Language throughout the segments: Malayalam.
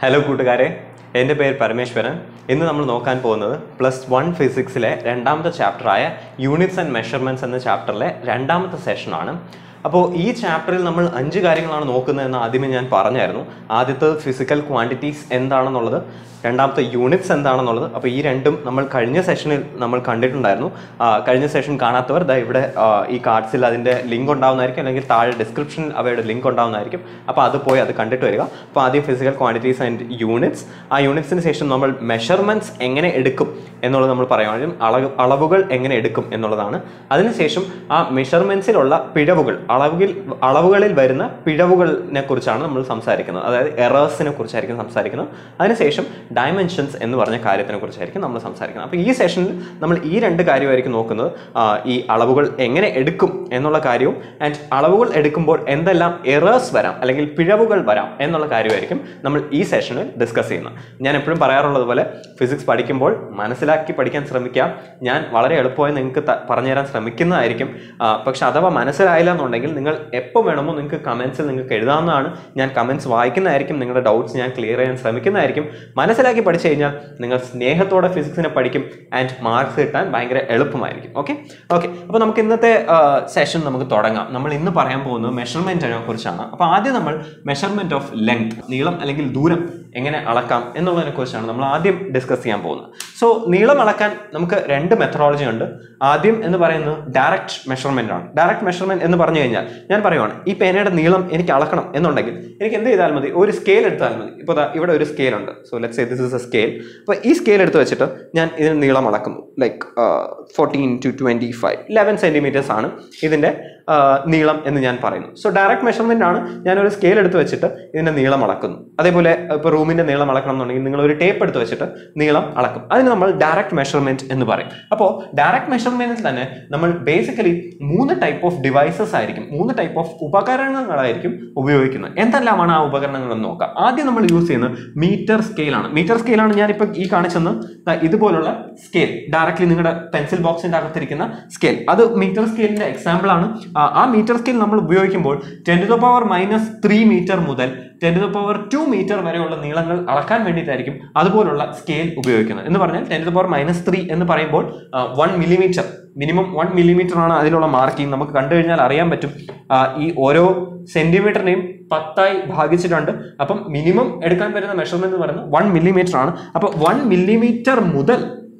ഹലോ കൂട്ടുകാരെ എൻ്റെ പേര് പരമേശ്വരൻ ഇന്ന് നമ്മൾ നോക്കാൻ പോകുന്നത് പ്ലസ് വൺ ഫിസിക്സിലെ രണ്ടാമത്തെ ചാപ്റ്ററായ യൂണിറ്റ്സ് ആൻഡ് മെഷർമെൻറ്റ്സ് എന്ന ചാപ്റ്ററിലെ രണ്ടാമത്തെ സെഷനാണ് അപ്പോൾ ഈ ചാപ്റ്ററിൽ നമ്മൾ അഞ്ച് കാര്യങ്ങളാണ് നോക്കുന്നതെന്ന് ആദ്യമേ ഞാൻ പറഞ്ഞായിരുന്നു ആദ്യത്തെ ഫിസിക്കൽ ക്വാണ്ടിറ്റീസ് എന്താണെന്നുള്ളത് രണ്ടാമത്തെ യൂണിറ്റ്സ് എന്താണെന്നുള്ളത് അപ്പോൾ ഈ രണ്ടും നമ്മൾ കഴിഞ്ഞ സെഷനിൽ നമ്മൾ കണ്ടിട്ടുണ്ടായിരുന്നു ആ, കഴിഞ്ഞ സെഷൻ കാണാത്തവർ ദാ ഇവിടെ ആ, ഈ കാർഡ്സിൽ അതിൻ്റെ ലിങ്ക് ഉണ്ടാവുന്നതായിരിക്കും അല്ലെങ്കിൽ താഴെ ഡിസ്ക്രിപ്ഷനിൽ അവയുടെ ലിങ്ക് ഉണ്ടാവുന്നതായിരിക്കും അപ്പോൾ അത് പോയി അത് കണ്ടിട്ട് വരിക അപ്പോൾ ആദ്യം ഫിസിക്കൽ ക്വാണ്ടിറ്റീസ് ആൻഡ് യൂണിറ്റ്സ് ആ യൂണിറ്റ്സിന് ശേഷം നമ്മൾ മെഷർമെൻറ്റ്സ് എങ്ങനെ എടുക്കും എന്നുള്ളത് നമ്മൾ പറയുകയാണെങ്കിൽ അളവ് അളവുകൾ എങ്ങനെ എടുക്കും എന്നുള്ളതാണ് അതിനുശേഷം ആ മെഷർമെൻറ്റ്സിലുള്ള പിഴവുകൾ അളവുകൾ അളവുകളിൽ വരുന്ന പിഴവുകളിനെ കുറിച്ചാണ് നമ്മൾ സംസാരിക്കുന്നത് അതായത് എറേഴ്സിനെ കുറിച്ചായിരിക്കും സംസാരിക്കുന്നത് അതിനുശേഷം ഡയമെൻഷൻസ് എന്ന് പറഞ്ഞ കാര്യത്തിനെ കുറിച്ചായിരിക്കും നമ്മൾ സംസാരിക്കുന്നത് അപ്പോൾ ഈ സെഷനിൽ നമ്മൾ ഈ രണ്ട് കാര്യമായിരിക്കും നോക്കുന്നത് ആ, ഈ അളവുകൾ എങ്ങനെ എടുക്കും എന്നുള്ള കാര്യവും ആൻഡ് അളവുകൾ എടുക്കുമ്പോൾ എന്തെല്ലാം എറേഴ്സ് വരാം അല്ലെങ്കിൽ പിഴവുകൾ വരാം എന്നുള്ള കാര്യമായിരിക്കും നമ്മൾ ഈ സെഷനിൽ ഡിസ്കസ് ചെയ്യുന്നത് ഞാൻ എപ്പോഴും പറയാറുള്ളത് പോലെ ഫിസിക്സ് പഠിക്കുമ്പോൾ മനസ്സിലാക്കി പഠിക്കാൻ ശ്രമിക്കുക ഞാൻ വളരെ എളുപ്പമായി നിങ്ങൾക്ക് ത- പറഞ്ഞുതരാൻ ശ്രമിക്കുന്നതായിരിക്കും ആ, പക്ഷെ അഥവാ മനസ്സിലായില്ല എന്നുണ്ടെങ്കിൽ നിങ്ങൾ എപ്പോൾ വേണമോ നിങ്ങൾക്ക് കമൻസിൽ നിങ്ങൾക്ക് എഴുതാവുന്നതാണ് ഞാൻ കമൻസ് വായിക്കുന്നതായിരിക്കും നിങ്ങളുടെ ഡൗട്ട്സ് ഞാൻ ക്ലിയർ ചെയ്യാൻ ശ്രമിക്കുന്നതായിരിക്കും മനസ്സിലാക്കി പഠിച്ചു കഴിഞ്ഞാൽ നിങ്ങൾ സ്നേഹത്തോടെ ഫിസിക്സിനെ പഠിക്കും ആൻഡ് മാർക്സ് കിട്ടാൻ ഭയങ്കര എളുപ്പമായിരിക്കും ഓക്കെ ഓക്കെ അപ്പോൾ നമുക്ക് ഇന്നത്തെ സെഷൻ നമുക്ക് തുടങ്ങാം നമ്മൾ ഇന്ന് പറയാൻ പോകുന്നത് മെഷർമെൻറ്റിനെ കുറിച്ചാണ് അപ്പോൾ ആദ്യം നമ്മൾ മെഷർമെൻറ്റ് ഓഫ് ലെങ്ത് നീളം അല്ലെങ്കിൽ ദൂരം എങ്ങനെ അളക്കാം എന്നുള്ളതിനെ കുറിച്ചാണ് നമ്മൾ ആദ്യം ഡിസ്കസ് ചെയ്യാൻ പോകുന്നത് സോ നീളം അളക്കാൻ നമുക്ക് രണ്ട് മെത്തഡോളജി ഉണ്ട് ആദ്യം എന്ന് പറയുന്നത് ഡയറക്റ്റ് മെഷർമെന്റ് ആണ് ഡയറക്റ്റ് മെഷർമെന്റ് എന്ന് പറഞ്ഞു കഴിഞ്ഞാൽ ഞാൻ പറയുവാണ് ഈ പേനയുടെ നീളം എനിക്ക് അളക്കണം എന്നുണ്ടെങ്കിൽ എനിക്ക് എന്ത് ചെയ്താൽ മതി ഒരു സ്കെയിൽ എടുത്താൽ മതി ഇപ്പോൾ ദാ ഇവിടെ ഒരു സ്കെയിൽ ഉണ്ട് so let's say this is a scale അപ്പോൾ ഈ സ്കെയിൽ എടുത്ത് വെച്ചിട്ട് ഞാൻ ഇതിന് നീളം അളക്കുന്നു like fourteen to twenty five eleven centimetres ആണ് ഇതിൻ്റെ ആ, നീളം എന്ന് ഞാൻ പറയുന്നു സോ ഡയറക്റ്റ് മെഷർമെന്റ് ആണ് ഞാൻ ഒരു സ്കെയിൽ എടുത്ത് വെച്ചിട്ട് ഇതിന്റെ നീളം അളക്കുന്നു അതേപോലെ ഇപ്പോൾ റൂമിന്റെ നീളം അളക്കണം എന്നുണ്ടെങ്കിൽ നിങ്ങൾ ഒരു ടേപ്പ് എടുത്ത് വെച്ചിട്ട് നീളം അളക്കും അതിന് നമ്മൾ ഡയറക്റ്റ് മെഷർമെന്റ് എന്ന് പറയും അപ്പോൾ ഡയറക്റ്റ് മെഷർമെന്റിൽ തന്നെ നമ്മൾ ബേസിക്കലി മൂന്ന് ടൈപ്പ് ഓഫ് ഡിവൈസസ് ആയിരിക്കും മൂന്ന് ടൈപ്പ് ഓഫ് ഉപകരണങ്ങളായിരിക്കും ഉപയോഗിക്കുന്നത് എന്തെല്ലാമാണ് ആ ഉപകരണങ്ങൾ എന്ന് നോക്കാം ആദ്യം നമ്മൾ യൂസ് ചെയ്യുന്നത് മീറ്റർ സ്കെയിലാണ് മീറ്റർ സ്കെയിലാണ് ഞാനിപ്പോൾ ഈ കാണിച്ചെന്ന് ദാ ഇതുപോലുള്ള സ്കെയിൽ ഡയറക്റ്റ്ലി നിങ്ങളുടെ പെൻസിൽ ബോക്സിന്റെ അകത്തിരിക്കുന്ന സ്കെയിൽ അത് മീറ്റർ സ്കെയിലിന്റെ എക്സാമ്പിൾ ആണ് ആ- ആ മീറ്റർ സ്കെയിൽ നമ്മൾ ഉപയോഗിക്കുമ്പോൾ ten to the power minus three metre മുതൽ ten to the power two metre വരെയുള്ള നീളങ്ങൾ അളക്കാൻ വേണ്ടിയിട്ടായിരിക്കും അതുപോലുള്ള സ്കെയിൽ ഉപയോഗിക്കുന്നത് എന്ന് പറഞ്ഞാൽ ten to the power minus three എന്ന് പറയുമ്പോൾ one millimetre minimum one millimetre ആണ് അതിലുള്ള മാർക്കിംഗ് നമുക്ക് കണ്ടു കഴിഞ്ഞാൽ അറിയാൻ പറ്റും ആ, ഈ ഓരോ സെന്റിമീറ്ററിനെയും പത്തായി ഭാഗിച്ചിട്ടുണ്ട് അപ്പം മിനിമം എടുക്കാൻ പറ്റുന്ന മെഷർമെന്റ് എന്ന് പറയുന്നത് വൺ മില്ലിമീറ്റർ ആണ് അപ്പോൾ വൺ മില്ലിമീറ്റർ മുതൽ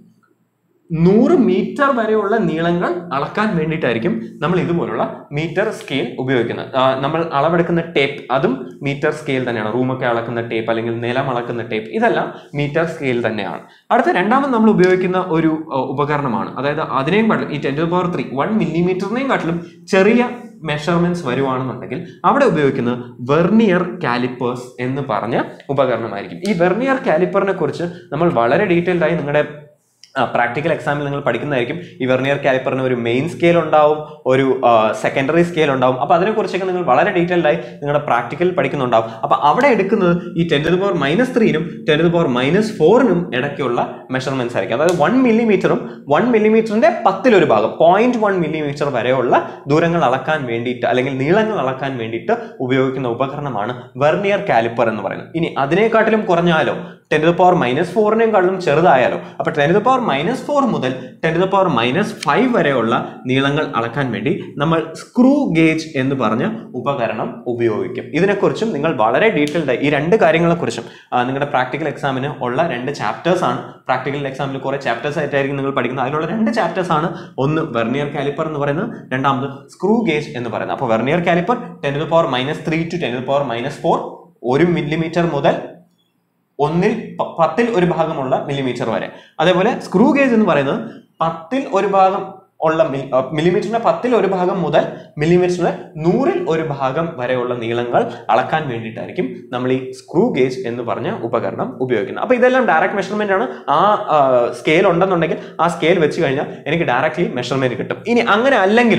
നൂറ് മീറ്റർ വരെയുള്ള നീളങ്ങൾ അളക്കാൻ വേണ്ടിയിട്ടായിരിക്കും നമ്മൾ ഇതുപോലുള്ള മീറ്റർ സ്കെയിൽ ഉപയോഗിക്കുന്നത് ആ, നമ്മൾ അളവെടുക്കുന്ന ടേപ്പ് അതും മീറ്റർ സ്കെയിൽ തന്നെയാണ് റൂമൊക്കെ അളക്കുന്ന ടേപ്പ് അല്ലെങ്കിൽ നിലം അളക്കുന്ന ടേപ്പ് ഇതെല്ലാം മീറ്റർ സ്കെയിൽ തന്നെയാണ് അടുത്ത രണ്ടാമത് നമ്മൾ ഉപയോഗിക്കുന്ന ഒരു ആ, ഉപകരണമാണ് അതായത് അതിനെയും കാട്ടിലും ഈ ten to power three one മില്ലിമീറ്ററിനെയും കാട്ടിലും ചെറിയ മെഷർമെന്റ്സ് വരുവാണെന്നുണ്ടെങ്കിൽ അവിടെ ഉപയോഗിക്കുന്നത് വെർണിയർ കാലിപ്പേഴ്സ് എന്ന് പറഞ്ഞ ഉപകരണമായിരിക്കും ഈ വെർണിയർ കാലിപ്പറിനെ കുറിച്ച് നമ്മൾ വളരെ ഡീറ്റെയിൽഡ് ആയി നിങ്ങളുടെ പ്രാക്ടിക്കൽ എക്സാമിൽ നിങ്ങൾ പഠിക്കുന്നതായിരിക്കും ഈ വെർണിയർ കാലിപ്പറിന് ഒരു മെയിൻ സ്കെയിൽ ഉണ്ടാവും ഒരു സെക്കൻഡറി സ്കെയിൽ ഉണ്ടാവും അപ്പോൾ അതിനെക്കുറിച്ചൊക്കെ നിങ്ങൾ വളരെ ഡീറ്റെയിൽഡ് ആയി നിങ്ങളുടെ പ്രാക്ടിക്കൽ പഠിക്കുന്നുണ്ടാവും അപ്പോൾ അവിടെ എടുക്കുന്നത് ഈ ടെൻ ടു പവർ മൈനസ് ത്രീനും ടെൻ ടു പവർ മൈനസ് ഫോറിനും ഇടയ്ക്കുള്ള മെഷർമെന്റ്സ് ആയിരിക്കും അതായത് വൺ മില്ലിമീറ്ററും വൺ മില്ലിമീറ്ററിന്റെ പത്തിലൊരു ഭാഗം പോയിന്റ് വൺ മില്ലിമീറ്റർ വരെയുള്ള ദൂരങ്ങൾ അളക്കാൻ വേണ്ടിയിട്ട് അല്ലെങ്കിൽ നീളങ്ങൾ അളക്കാൻ വേണ്ടിയിട്ട് ഉപയോഗിക്കുന്ന ഉപകരണമാണ് വെർണിയർ കാലിപ്പർ എന്ന് പറയുന്നത് ഇനി അതിനെക്കാട്ടിലും കുറഞ്ഞാലോ ടെൻ ടു പവർ മൈനസ് ഫോറിനേക്കാളും ചെറുതായാലോ അപ്പൊ ten to power minus four മുതൽ ten to power minus five വരെയുള്ള നീളങ്ങൾ അളക്കാൻ വേണ്ടി നമ്മൾ സ്ക്രൂ ഗേജ് എന്ന് പറഞ്ഞ ഉപകരണം ഉപയോഗിക്കും ഇതിനെക്കുറിച്ചും നിങ്ങൾ വളരെ ഡീറ്റെയിൽഡ് ആയി ഈ രണ്ട് കാര്യങ്ങളെക്കുറിച്ചും ആ, നിങ്ങളുടെ പ്രാക്ടിക്കൽ എക്സാമിന് ഉള്ള രണ്ട് ചാപ്റ്റേഴ്സ് ആണ് പ്രാക്ടിക്കൽ എക്സാമിൽ കുറെ ചാപ്റ്റേഴ്സ് ആയിട്ടായിരിക്കും നിങ്ങൾ പഠിക്കുന്നത് അതിലുള്ള രണ്ട് ചാപ്റ്റേഴ്സ് ആണ് ഒന്ന് വെർണിയർ കാലിപ്പർ എന്ന് പറയുന്നത് രണ്ടാമത് സ്ക്രൂ ഗേജ് എന്ന് പറയുന്നത് അപ്പോൾ vernier calliper ten to power minus three to ten to power minus four ഒരു മില്ലിമീറ്റർ മുതൽ ഒന്നിൽ പ- പത്തിൽ ഒരു ഭാഗമുള്ള മില്ലിമീറ്റർ വരെ അതേപോലെ സ്ക്രൂ ഗേജ് എന്ന് പറയുന്നത് പത്തിൽ ഒരു ഭാഗം ഉള്ള മില്ലിമീറ്ററിന്റെ പത്തിൽ ഒരു ഭാഗം മുതൽ മില്ലിമീറ്ററിന്റെ നൂറിൽ ഒരു ഭാഗം വരെയുള്ള നീളങ്ങൾ അളക്കാൻ വേണ്ടിയിട്ടായിരിക്കും നമ്മൾ ഈ സ്ക്രൂ ഗേജ് എന്ന് പറഞ്ഞ ഉപകരണം ഉപയോഗിക്കുന്നത് അപ്പൊ ഇതെല്ലാം ഡയറക്റ്റ് മെഷർമെന്റ് ആണ് ആ സ്കെയിൽ ഉണ്ടെന്നുണ്ടെങ്കിൽ ആ സ്കെയിൽ വെച്ച് കഴിഞ്ഞാൽ എനിക്ക് ഡയറക്റ്റ്ലി മെഷർമെന്റ് കിട്ടും ഇനി അങ്ങനെ അല്ലെങ്കിലും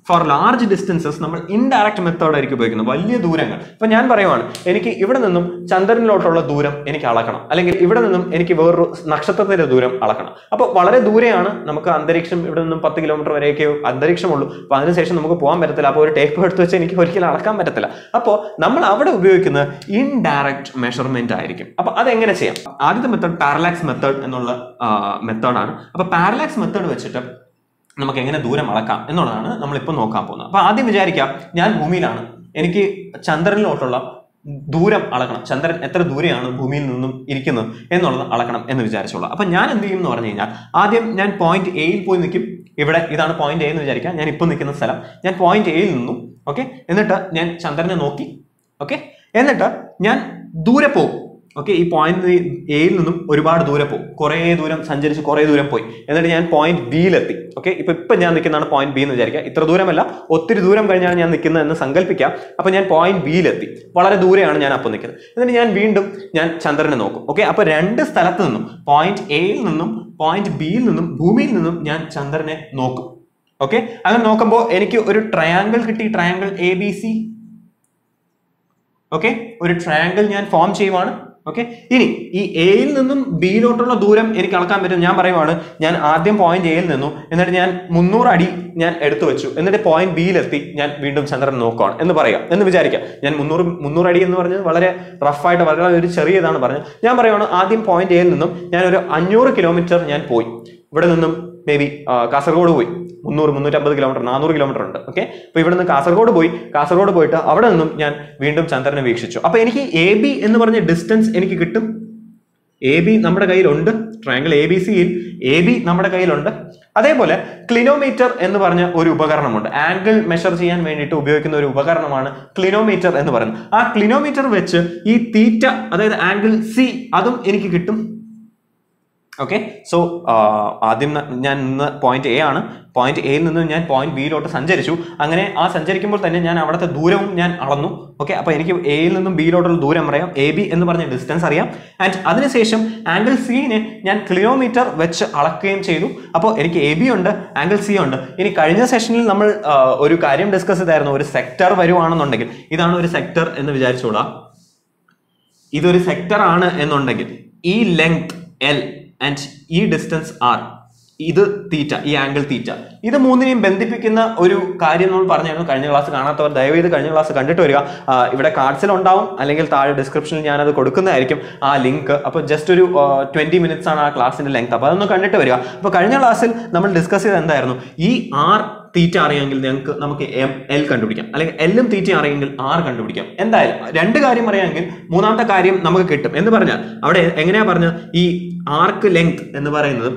ഫോർ ലാർജ് ഡിസ്റ്റൻസസ് നമ്മൾ ഇൻഡയറക്റ്റ് മെത്തേഡ് ആയിരിക്കും ഉപയോഗിക്കുന്നത് വലിയ ദൂരങ്ങൾ ഇപ്പൊ ഞാൻ പറയുവാണ് എനിക്ക് ഇവിടെ നിന്നും ചന്ദ്രനിലോട്ടുള്ള ദൂരം എനിക്ക് അളക്കണം അല്ലെങ്കിൽ ഇവിടെ നിന്നും എനിക്ക് വേറൊരു നക്ഷത്രത്തിന്റെ ദൂരം അളക്കണം അപ്പോൾ വളരെ ദൂരെയാണ് നമുക്ക് അന്തരീക്ഷം ഇവിടെ നിന്നും പത്ത് കിലോമീറ്റർ വരെയൊക്കെ അന്തരീക്ഷമുള്ളൂ അപ്പോൾ അതിനുശേഷം നമുക്ക് പോകാൻ പറ്റത്തില്ല അപ്പോൾ ഒരു ടേപ്പ് എടുത്ത് വെച്ച് എനിക്ക് ഒരിക്കലും അളക്കാൻ പറ്റത്തില്ല അപ്പോൾ നമ്മൾ അവിടെ ഉപയോഗിക്കുന്നത് ഇൻഡയറക്റ്റ് മെഷർമെന്റ് ആയിരിക്കും അപ്പോൾ അതെങ്ങനെ ചെയ്യാം ആദ്യത്തെ മെത്തേഡ് പാരലാക്സ് മെത്തേഡ് എന്നുള്ള മെത്തേഡാണ് അപ്പോൾ പാരലാക്സ് മെത്തേഡ് വെച്ചിട്ട് നമുക്ക് എങ്ങനെ ദൂരം അളക്കാം എന്നുള്ളതാണ് നമ്മളിപ്പോൾ നോക്കാൻ പോകുന്നത് അപ്പോൾ ആദ്യം വിചാരിക്കാം ഞാൻ ഭൂമിയിലാണ് എനിക്ക് ചന്ദ്രനിലോട്ടുള്ള ദൂരം അളക്കണം ചന്ദ്രൻ എത്ര ദൂരെയാണ് ഭൂമിയിൽ നിന്നും ഇരിക്കുന്നത് എന്നുള്ളത് അളക്കണം എന്ന് വിചാരിച്ചോളാം അപ്പം ഞാൻ എന്ത് ചെയ്യും എന്ന് പറഞ്ഞു കഴിഞ്ഞാൽ ആദ്യം ഞാൻ പോയിന്റ് എയിൽ പോയി നിൽക്കും ഇവിടെ ഇതാണ് പോയിന്റ് എ എന്ന് വിചാരിക്കാം ഞാൻ ഇപ്പോൾ നിൽക്കുന്ന സ്ഥലം ഞാൻ പോയിന്റ് എയിൽ നിന്നും ഓക്കെ എന്നിട്ട് ഞാൻ ചന്ദ്രനെ നോക്കി ഓക്കെ എന്നിട്ട് ഞാൻ ദൂരെ പോകും ഓക്കെ ഈ പോയിന്റ് എയിൽ നിന്നും ഒരുപാട് ദൂരെ പോകും കുറേ ദൂരം സഞ്ചരിച്ച് കുറേ ദൂരം പോയി എന്നിട്ട് ഞാൻ പോയിന്റ് ബിയിലെത്തി ഓക്കെ ഇപ്പൊ ഇപ്പൊ ഞാൻ നിൽക്കുന്നതാണ് പോയിന്റ് ബി എന്ന് വിചാരിക്കുക ഇത്ര ദൂരമല്ല ഒത്തിരി ദൂരം കഴിഞ്ഞാണ് ഞാൻ നിൽക്കുന്നത് എന്ന് സങ്കല്പിക്കാം അപ്പൊ ഞാൻ പോയിന്റ് ബിയിലെത്തി വളരെ ദൂരെയാണ് ഞാൻ അപ്പോൾ നിൽക്കുന്നത് എന്നിട്ട് ഞാൻ വീണ്ടും ഞാൻ ചന്ദ്രനെ നോക്കും ഓക്കെ അപ്പൊ രണ്ട് സ്ഥലത്ത് നിന്നും പോയിന്റ് എയിൽ നിന്നും പോയിന്റ് ബിയിൽ നിന്നും ഭൂമിയിൽ നിന്നും ഞാൻ ചന്ദ്രനെ നോക്കും ഓക്കെ അങ്ങനെ നോക്കുമ്പോൾ എനിക്ക് ഒരു ട്രയാങ്കിൾ കിട്ടി triangle A B C okay ഒരു ട്രയാങ്കിൾ ഞാൻ ഫോം ചെയ്യുവാണ് ഓക്കെ ഇനി ഈ എയിൽ നിന്നും ബിയിലോട്ടുള്ള ദൂരം എനിക്ക് അളക്കാൻ പറ്റും ഞാൻ പറയുവാണ് ഞാൻ ആദ്യം പോയിന്റ് എയിൽ നിന്നു എന്നിട്ട് ഞാൻ മുന്നൂറ് അടി ഞാൻ എടുത്തു വെച്ചു എന്നിട്ട് പോയിന്റ് ബിയിലെത്തി ഞാൻ വീണ്ടും ചന്ദ്രൻ നോക്കുകയാണ് എന്ന് പറയാം എന്ന് വിചാരിക്കാം ഞാൻ മുന്നൂറ് മുന്നൂറ് അടി എന്ന് പറഞ്ഞത് വളരെ റഫായിട്ട് വളരെ ഒരു ചെറിയതാണ് പറഞ്ഞത് ഞാൻ പറയുവാണ് ആദ്യം പോയിന്റ് എയിൽ നിന്നും ഞാൻ ഒരു അഞ്ഞൂറ് കിലോമീറ്റർ ഞാൻ പോയി ഇവിടെ നിന്നും മേ ബി കാസർഗോഡ് പോയി മുന്നൂറ് മുന്നൂറ്റമ്പത് കിലോമീറ്റർ നാനൂറ് കിലോമീറ്റർ ഉണ്ട് ഓക്കെ അപ്പോൾ ഇവിടെ നിന്ന് കാസർഗോഡ് പോയി കാസർഗോഡ് പോയിട്ട് അവിടെ നിന്നും ഞാൻ വീണ്ടും ചന്ദ്രനെ വീക്ഷിച്ചു അപ്പോൾ എനിക്ക് എ ബി എന്ന് പറഞ്ഞ ഡിസ്റ്റൻസ് എനിക്ക് കിട്ടും എ ബി നമ്മുടെ കയ്യിലുണ്ട് ട്രയാങ്കിൾ എ ബി സിയിൽ എ ബി നമ്മുടെ കയ്യിലുണ്ട് അതേപോലെ ക്ലിനോമീറ്റർ എന്ന് പറഞ്ഞ ഒരു ഉപകരണമുണ്ട് ആംഗിൾ മെഷർ ചെയ്യാൻ വേണ്ടിയിട്ട് ഉപയോഗിക്കുന്ന ഒരു ഉപകരണമാണ് ക്ലിനോമീറ്റർ എന്ന് പറയുന്നത് ആ ക്ലിനോമീറ്റർ വെച്ച് ഈ തീറ്റ അതായത് ആംഗിൾ സി അതും എനിക്ക് കിട്ടും ഓക്കെ സോ ആദ്യം ന- ഞാൻ ഇന്ന് പോയിന്റ് എ ആണ് പോയിന്റ് എയിൽ നിന്ന് ഞാൻ പോയിന്റ് ബിയിലോട്ട് സഞ്ചരിച്ചു അങ്ങനെ ആ സഞ്ചരിക്കുമ്പോൾ തന്നെ ഞാൻ അവിടുത്തെ ദൂരവും ഞാൻ അളന്നു ഓക്കെ അപ്പോൾ എനിക്ക് എയിൽ നിന്നും ബിയിലോട്ടുള്ള ദൂരം അറിയാം എ ബി എന്ന് പറഞ്ഞ ഡിസ്റ്റൻസ് അറിയാം ആൻഡ് അതിനുശേഷം ആംഗിൾ സിനെ ഞാൻ കിലോമീറ്റർ വെച്ച് അളക്കുകയും ചെയ്തു അപ്പോൾ എനിക്ക് എ ബി ഉണ്ട് ആംഗിൾ സി ഉണ്ട് ഇനി കഴിഞ്ഞ സെഷനിൽ നമ്മൾ ആ, ഒരു കാര്യം ഡിസ്കസ് ചെയ്തായിരുന്നു ഒരു സെക്ടർ വരുവാണെന്നുണ്ടെങ്കിൽ ഇതാണ് ഒരു സെക്ടർ എന്ന് വിചാരിച്ചോളാം ഇതൊരു സെക്ടർ ആണ് എന്നുണ്ടെങ്കിൽ ഈ ലെങ്ത് എൽ ആൻഡ് ഈ ഡിസ്റ്റൻസ് ആർ ഇത് തീറ്റ ഈ ആംഗിൾ തീറ്റ ഇത് മൂന്നിനെയും ബന്ധിപ്പിക്കുന്ന ഒരു കാര്യം നമ്മൾ പറഞ്ഞായിരുന്നു കഴിഞ്ഞ ക്ലാസ് കാണാത്തവർ ദയവേത് കഴിഞ്ഞ ക്ലാസ് കണ്ടിട്ട് വരിക ആ, ഇവിടെ കാർഡ്സിൽ ഉണ്ടാവും അല്ലെങ്കിൽ താഴെ ഡിസ്ക്രിപ്ഷനിൽ ഞാനത് കൊടുക്കുന്നതായിരിക്കും ആ ലിങ്ക് അപ്പോൾ ജസ്റ്റ് ഒരു ട്വന്റി മിനിറ്റ്സ് ആണ് ആ ക്ലാസ്സിന്റെ ലെങ്ത് അപ്പോൾ അതൊന്ന് കണ്ടിട്ട് വരിക അപ്പോൾ കഴിഞ്ഞ ക്ലാസ്സിൽ നമ്മൾ ഡിസ്കസ് ചെയ്ത് എന്തായിരുന്നു ഈ ആർ തീറ്റ അറിയാമെങ്കിൽ ഞങ്ങൾക്ക് നമുക്ക് എം എൽ കണ്ടുപിടിക്കാം അല്ലെങ്കിൽ എല്ലും തീറ്റ അറിയെങ്കിൽ ആർ കണ്ടുപിടിക്കാം എന്തായാലും രണ്ട് കാര്യം അറിയാമെങ്കിൽ മൂന്നാമത്തെ കാര്യം നമുക്ക് കിട്ടും എന്ന് പറഞ്ഞാൽ അവിടെ എങ്ങനെയാ പറഞ്ഞത് ഈ ആർക്ക് ലെങ്ത് എന്ന് പറയുന്നത്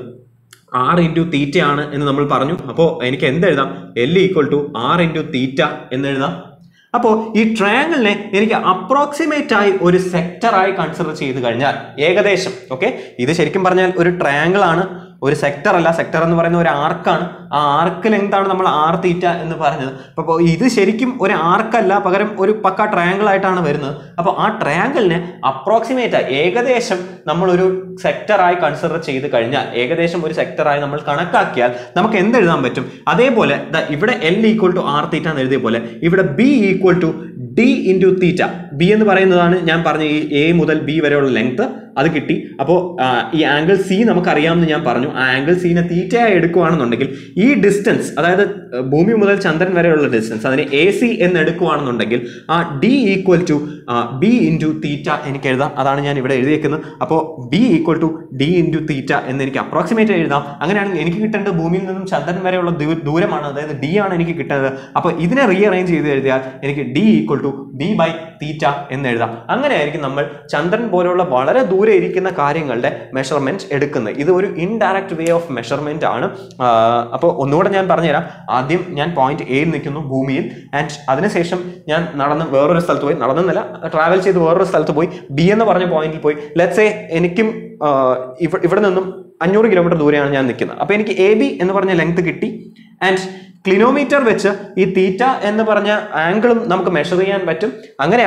ആർ ഇൻറ്റു തീറ്റ ആണ് എന്ന് നമ്മൾ പറഞ്ഞു അപ്പോൾ എനിക്ക് എന്തെഴുതാം L equal to R into theta എന്ന് എഴുതാം അപ്പോൾ ഈ ട്രയാങ്കിളിനെ എനിക്ക് അപ്രോക്സിമേറ്റ് ആയി ഒരു സെക്ടറായി കൺസിഡർ ചെയ്ത് കഴിഞ്ഞാൽ ഏകദേശം ഓക്കെ ഇത് ശരിക്കും പറഞ്ഞാൽ ഒരു ട്രയാങ്കിൾ ആണ് ഒരു സെക്ടർ അല്ല സെക്ടർ എന്ന് പറയുന്ന ഒരു ആർക്കാണ് ആ ആർക്ക് ലെങ്ത് ആണ് നമ്മൾ ആർ തീറ്റ എന്ന് പറഞ്ഞത് അപ്പോൾ ഇത് ശരിക്കും ഒരു ആർക്കല്ല പകരം ഒരു പക്ക ട്രയാങ്കിൾ ആയിട്ടാണ് വരുന്നത് അപ്പോൾ ആ ട്രയാങ്കിളിനെ അപ്രോക്സിമേറ്റ് ആയി ഏകദേശം നമ്മളൊരു സെക്ടറായി കൺസിഡർ ചെയ്ത് കഴിഞ്ഞാൽ ഏകദേശം ഒരു സെക്ടറായി നമ്മൾ കണക്കാക്കിയാൽ നമുക്ക് എന്തെഴുതാൻ പറ്റും അതേപോലെ ദാ ഇവിടെ L equal to R theta എന്ന് എഴുതിയ പോലെ ഇവിടെ B equal to D into theta B എന്ന് പറയുന്നതാണ് ഞാൻ പറഞ്ഞ ഈ എ മുതൽ ബി വരെയുള്ള ലെങ്ത് അത് കിട്ടി അപ്പോൾ ഈ ആംഗിൾ സി നമുക്കറിയാമെന്ന് ഞാൻ പറഞ്ഞു ആ ആംഗിൾ സീനെ തീറ്റയായി എടുക്കുകയാണെന്നുണ്ടെങ്കിൽ ഈ ഡിസ്റ്റൻസ് അതായത് ആ, ഭൂമി മുതൽ ചന്ദ്രൻ വരെയുള്ള ഡിസ്റ്റൻസ് അതിനെ എ സി എന്ന് എടുക്കുകയാണെന്നുണ്ടെങ്കിൽ ആ D equal to B into theta എനിക്ക് എഴുതാം അതാണ് ഞാൻ ഇവിടെ എഴുതിയേക്കുന്നത് അപ്പോൾ B equal to D into theta എന്ന് എനിക്ക് അപ്രോക്സിമേറ്റ് എഴുതാം അങ്ങനെയാണെങ്കിൽ എനിക്ക് കിട്ടേണ്ടത് ഭൂമിയിൽ നിന്നും ചന്ദ്രൻ വരെയുള്ള ദൂ- ദൂരമാണ് അതായത് ഡി ആണ് എനിക്ക് കിട്ടുന്നത് അപ്പോൾ ഇതിനെ റീഅറേഞ്ച് ചെയ്ത് എഴുതിയാൽ എനിക്ക് D equal to B by theta എന്ന് എഴുതാം അങ്ങനെയായിരിക്കും നമ്മൾ ചന്ദ്രൻ പോലെയുള്ള വളരെ ദൂരെ ഇരിക്കുന്ന കാര്യങ്ങളുടെ മെഷർമെന്റ് എടുക്കുന്നത് ഇത് ഒരു ഇൻഡയറക്റ്റ് വേ ഓഫ് മെഷർമെന്റ് ആണ് അപ്പോൾ ഒന്നുകൂടെ ഞാൻ പറഞ്ഞുതരാം ആദ്യം ഞാൻ പോയിന്റ് എയിൽ നിൽക്കുന്നു ഭൂമിയിൽ ആൻഡ് അതിനുശേഷം ഞാൻ നടന്ന് വേറൊരു സ്ഥലത്ത് പോയി നടന്നെന്നല്ല ട്രാവൽ ചെയ്ത് വേറൊരു സ്ഥലത്ത് പോയി ബി എന്ന് പറഞ്ഞ പോയിന്റിൽ പോയി ലെറ്റ്സ് എ എനിക്കും ആ, ഇവ- ഇവിടെ നിന്നും അഞ്ഞൂറ് കിലോമീറ്റർ ദൂരെയാണ് ഞാൻ നിൽക്കുന്നത് അപ്പോൾ എനിക്ക് എ ബി എന്ന് പറഞ്ഞ ലെങ്ത് കിട്ടി ആൻഡ് ക്ലിനോമീറ്റർ വെച്ച് ഈ തീറ്റ എന്ന് പറഞ്ഞ ആംഗിളും നമുക്ക് മെഷർ ചെയ്യാൻ പറ്റും